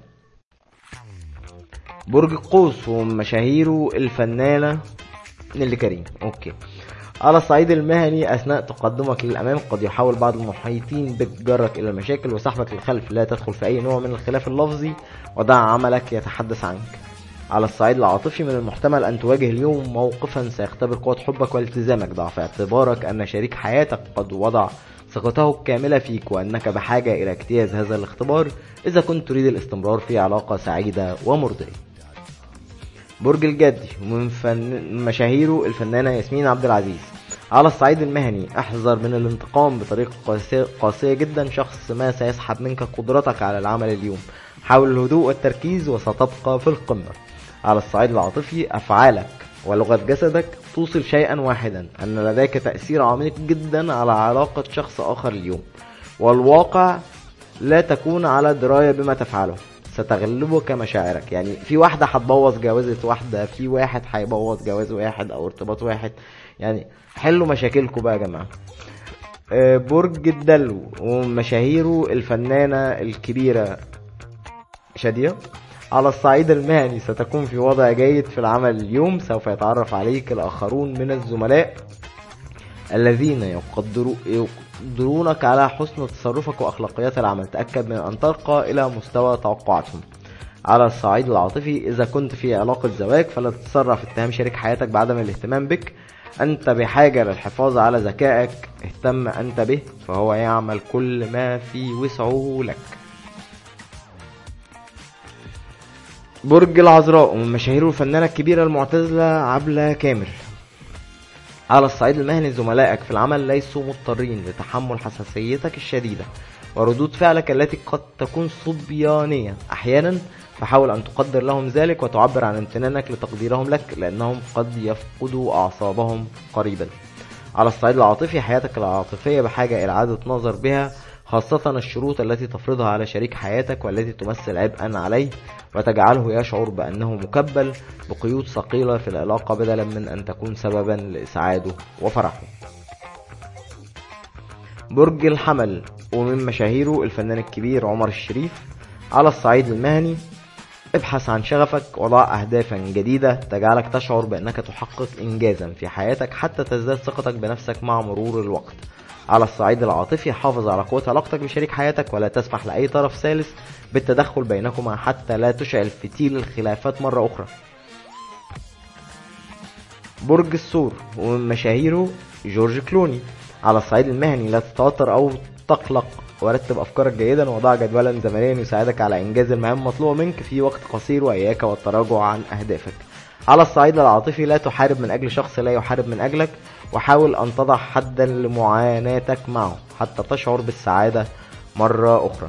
[SPEAKER 3] برج القوس ومشاهيره الفنانة نيلي كريم أوكي على الصعيد المهني أثناء تقدمك للأمام قد يحاول بعض المحيطين بك جرك إلى المشاكل وسحبك للخلف لا تدخل في أي نوع من الخلاف اللفظي ودع عملك يتحدث عنك على الصعيد العاطفي من المحتمل أن تواجه اليوم موقفا سيختبر قوة حبك والتزامك ضع في اعتبارك أن شريك حياتك قد وضع ثقته الكاملة فيك وأنك بحاجة إلى اجتياز هذا الاختبار إذا كنت تريد الاستمرار في علاقة سعيدة ومرضية برج الجدي ومن فن... مشاهيره الفنانة ياسمين عبد العزيز على الصعيد المهني احذر من الانتقام بطريقة قاسية, قاسية جدا شخص ما سيسحب منك قدرتك على العمل اليوم حاول الهدوء والتركيز وستبقى في القمة على الصعيد العاطفي أفعالك ولغة جسدك توصل شيئا واحدا أن لديك تأثير عميق جدا على علاقة شخص آخر اليوم والواقع لا تكون على دراية بما تفعله ستغلبك مشاعرك يعني في واحدة هتبوظ جوازة واحدة في واحد هيبوظ جواز واحد أو ارتباط واحد يعني حلوا مشاكلكم بقى يا جماعة آه، برج الدلو ومشاهيره الفنانة الكبيرة شادية على الصعيد المهني ستكون في وضع جيد في العمل اليوم سوف يتعرف عليك الآخرون من الزملاء الذين يقدروا يقدرونك على حسن تصرفك وأخلاقيات العمل تأكد من أن ترقى إلى مستوى توقعاتهم على الصعيد العاطفي إذا كنت في علاقة زواج فلا تتسرع في اتهام شريك حياتك بعدم الاهتمام بك أنت بحاجة للحفاظ على ذكائك اهتم أنت به فهو يعمل كل ما في وسعه لك برج العذراء ومن مشاهيره الفنانة الكبيرة المعتزلة عبلة كامل على الصعيد المهني زملائك في العمل ليسوا مضطرين لتحمل حساسيتك الشديدة وردود فعلك التي قد تكون صبيانية أحيانا فحاول أن تقدر لهم ذلك وتعبر عن امتنانك لتقديرهم لك لأنهم قد يفقدوا أعصابهم قريبا على الصعيد العاطفي حياتك العاطفية بحاجة إلى إعادة نظر بها خاصة الشروط التي تفرضها على شريك حياتك والتي تمثل عبئا عليه وتجعله يشعر بأنه مكبل بقيود ثقيلة في العلاقة بدلا من أن تكون سببا لإسعاده وفرحه برج الحمل ومن مشاهيره الفنان الكبير عمر الشريف على الصعيد المهني ابحث عن شغفك وضع أهدافا جديدة تجعلك تشعر بأنك تحقق إنجازا في حياتك حتى تزداد ثقتك بنفسك مع مرور الوقت على الصعيد العاطفي حافظ على قوة علاقتك بشريك حياتك ولا تسمح لأي طرف ثالث بالتدخل بينكما حتى لا تشعل فتيل الخلافات مرة أخرى برج الثور ومن مشاهيره جورج كلوني على الصعيد المهني لا تتوتر أو تقلق ورتب أفكارك جيدا وضع جدولا زمنيا يساعدك على إنجاز المهام المطلوبة منك في وقت قصير وإياك والتراجع عن أهدافك على الصعيد العاطفي لا تحارب من أجل شخص لا يحارب من أجلك وحاول أن تضع حدا لمعاناتك معه حتى تشعر بالسعادة مرة أخرى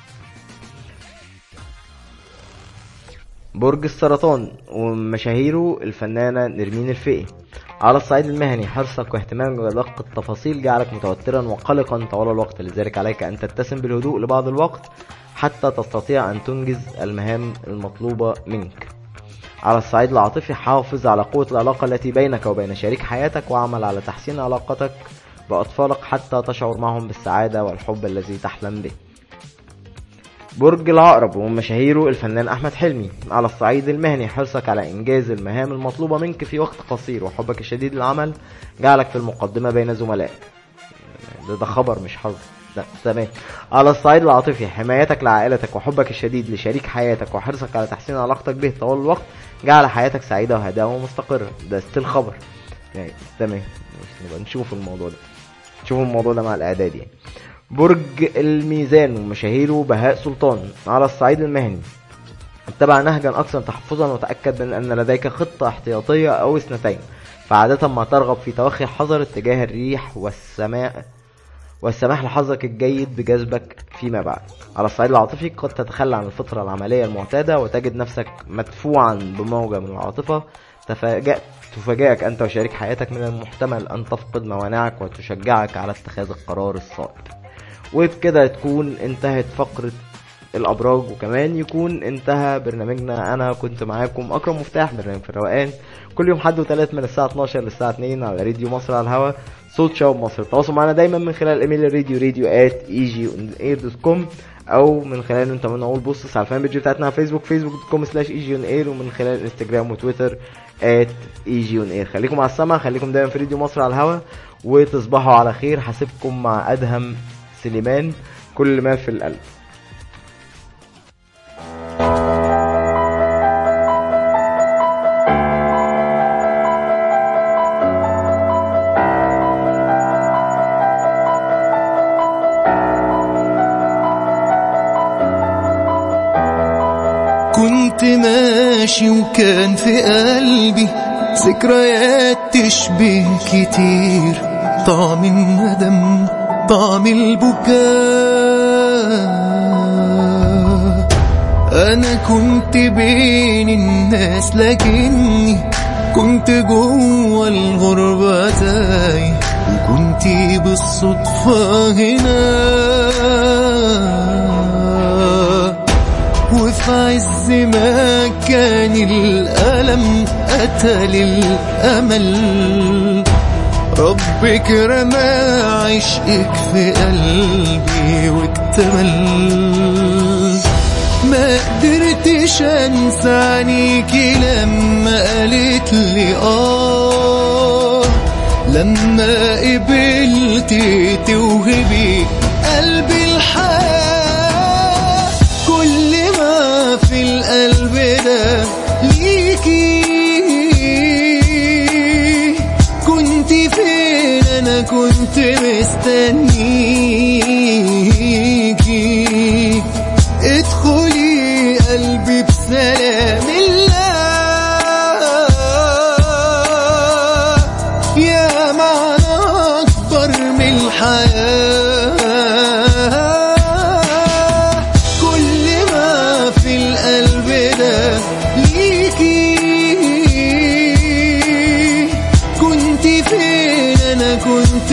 [SPEAKER 3] برج السرطان ومشاهيره الفنانة نرمين الفقي على الصعيد المهني حرصك واهتمامك بدقة التفاصيل جعلك متوترا وقلقا طوال الوقت لذلك عليك أن تتسم بالهدوء لبعض الوقت حتى تستطيع أن تنجز المهام المطلوبة منك على الصعيد العاطفي حافظ على قوة العلاقة التي بينك وبين شريك حياتك واعمل على تحسين علاقتك بأطفالك حتى تشعر معهم بالسعادة والحب الذي تحلم به برج العقرب ومن مشاهيره الفنان احمد حلمي على الصعيد المهني حرصك على انجاز المهام المطلوبه منك في وقت قصير وحبك الشديد للعمل جعلك في المقدمه بين زملائك ده, ده خبر مش حظ لا تمام على الصعيد العاطفي حمايتك لعائلتك وحبك الشديد لشريك حياتك وحرصك على تحسين علاقتك به طوال الوقت جعل حياتك سعيده وهادئه ومستقره ده ستيل خبر يعني تمام ماشي، نبقى نشوف الموضوع ده نشوف الموضوع ده مع الاعداد يعني برج الميزان ومشاهيره بهاء سلطان على الصعيد المهني اتبع نهجا اكثر تحفظا وتاكد من ان لديك خطه احتياطيه او اثنتين فعاده ما ترغب في توخي حذر اتجاه الريح والسماء والسماح لحظك الجيد بجذبك فيما بعد على الصعيد العاطفي قد تتخلى عن الفترة العملية المعتادة وتجد نفسك مدفوعا بموجة من العاطفة تفاجأ تفاجئك أنت وشريك حياتك من المحتمل أن تفقد موانعك وتشجعك على اتخاذ القرار الصائب وبكده تكون انتهت فقرة الأبراج وكمان يكون انتهى برنامجنا أنا كنت معاكم أكرم مفتاح برنامج في الروقان كل يوم حد وثلاث من الساعة 12 للساعة 2 على راديو مصر على الهواء صوت شباب مصر التواصل معنا دايما من خلال ايميل الراديو راديو ات اي جي اير دوت كوم او من خلال انت من اول بوستس على الفان بيج بتاعتنا على فيسبوك فيسبوك دوت كوم سلاش اي جي اون اير ومن خلال انستجرام وتويتر ات اي جي اون اير خليكم على السمع خليكم دايما في راديو مصر على الهواء وتصبحوا على خير حاسبكم مع ادهم سليمان كل ما في القلب
[SPEAKER 5] كنت ماشي وكان في قلبي ذكريات تشبه كتير طعم الندم طعم البكاء أنا كنت بين الناس لكني كنت جوه الغربة تايه وكنت بالصدفة هنا وفي عز ما كان الألم قتل الأمل ربك رمى عشقك في قلبي واكتمل ما قدرتش انسى عينيكي لما قالت لي اه لما قبلتي توهبي قلبي الحياة كل ما في القلب ده ليكي كنت فين انا كنت مستنيكي ادخلي قلبي بسلام الله يا معنى أكبر من الحياة كل ما في القلب ده ليكي كنت فين أنا كنت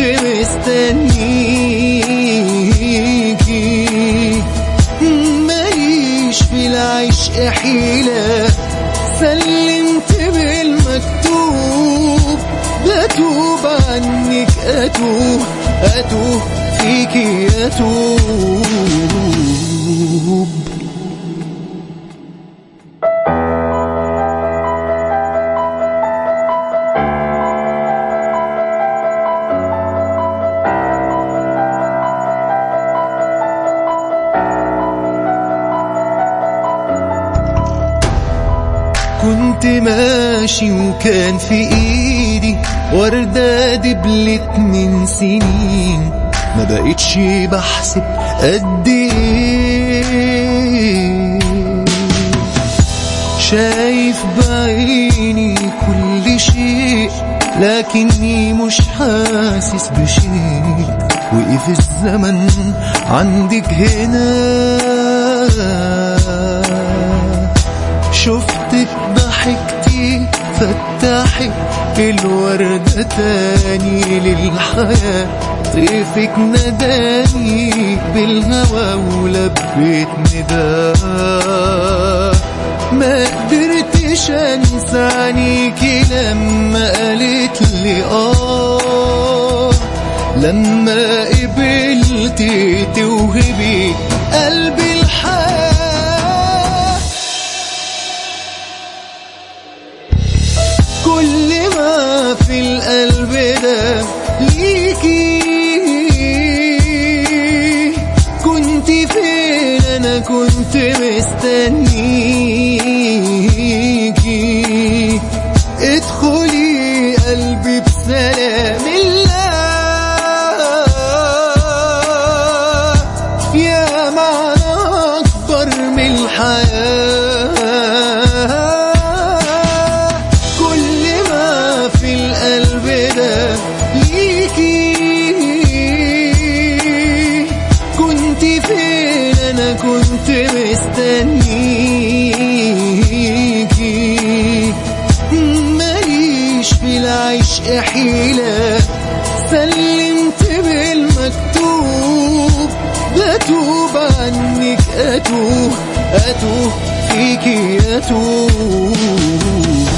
[SPEAKER 5] مستنيكي ماليش في العشق حيلة سلمت بالمكتوب بتوب عنك أتوه أتوه فيكي أتوب كنت ماشي وكان في ايدي وردة دبلت من سنين ما بقتش بحسب قد ايه شايف بعيني كل شيء لكني مش حاسس بشيء وقف الزمن عندك هنا شفتك ضحكتي فتحت الوردة تاني للحياة طيفك نداني بالهوى ولبيت نداه ما قدرتش انسى عينيكي لما قالت لي اه لما قبلتي توهبي قلبي الحياة الحياة كل ما في القلب ده ليكي كنت فين انا كنت مستنيكي ماليش في العشق حيلة سلمت بالمكتوب بتوب عنك أتوه أتوه فيكي أتوه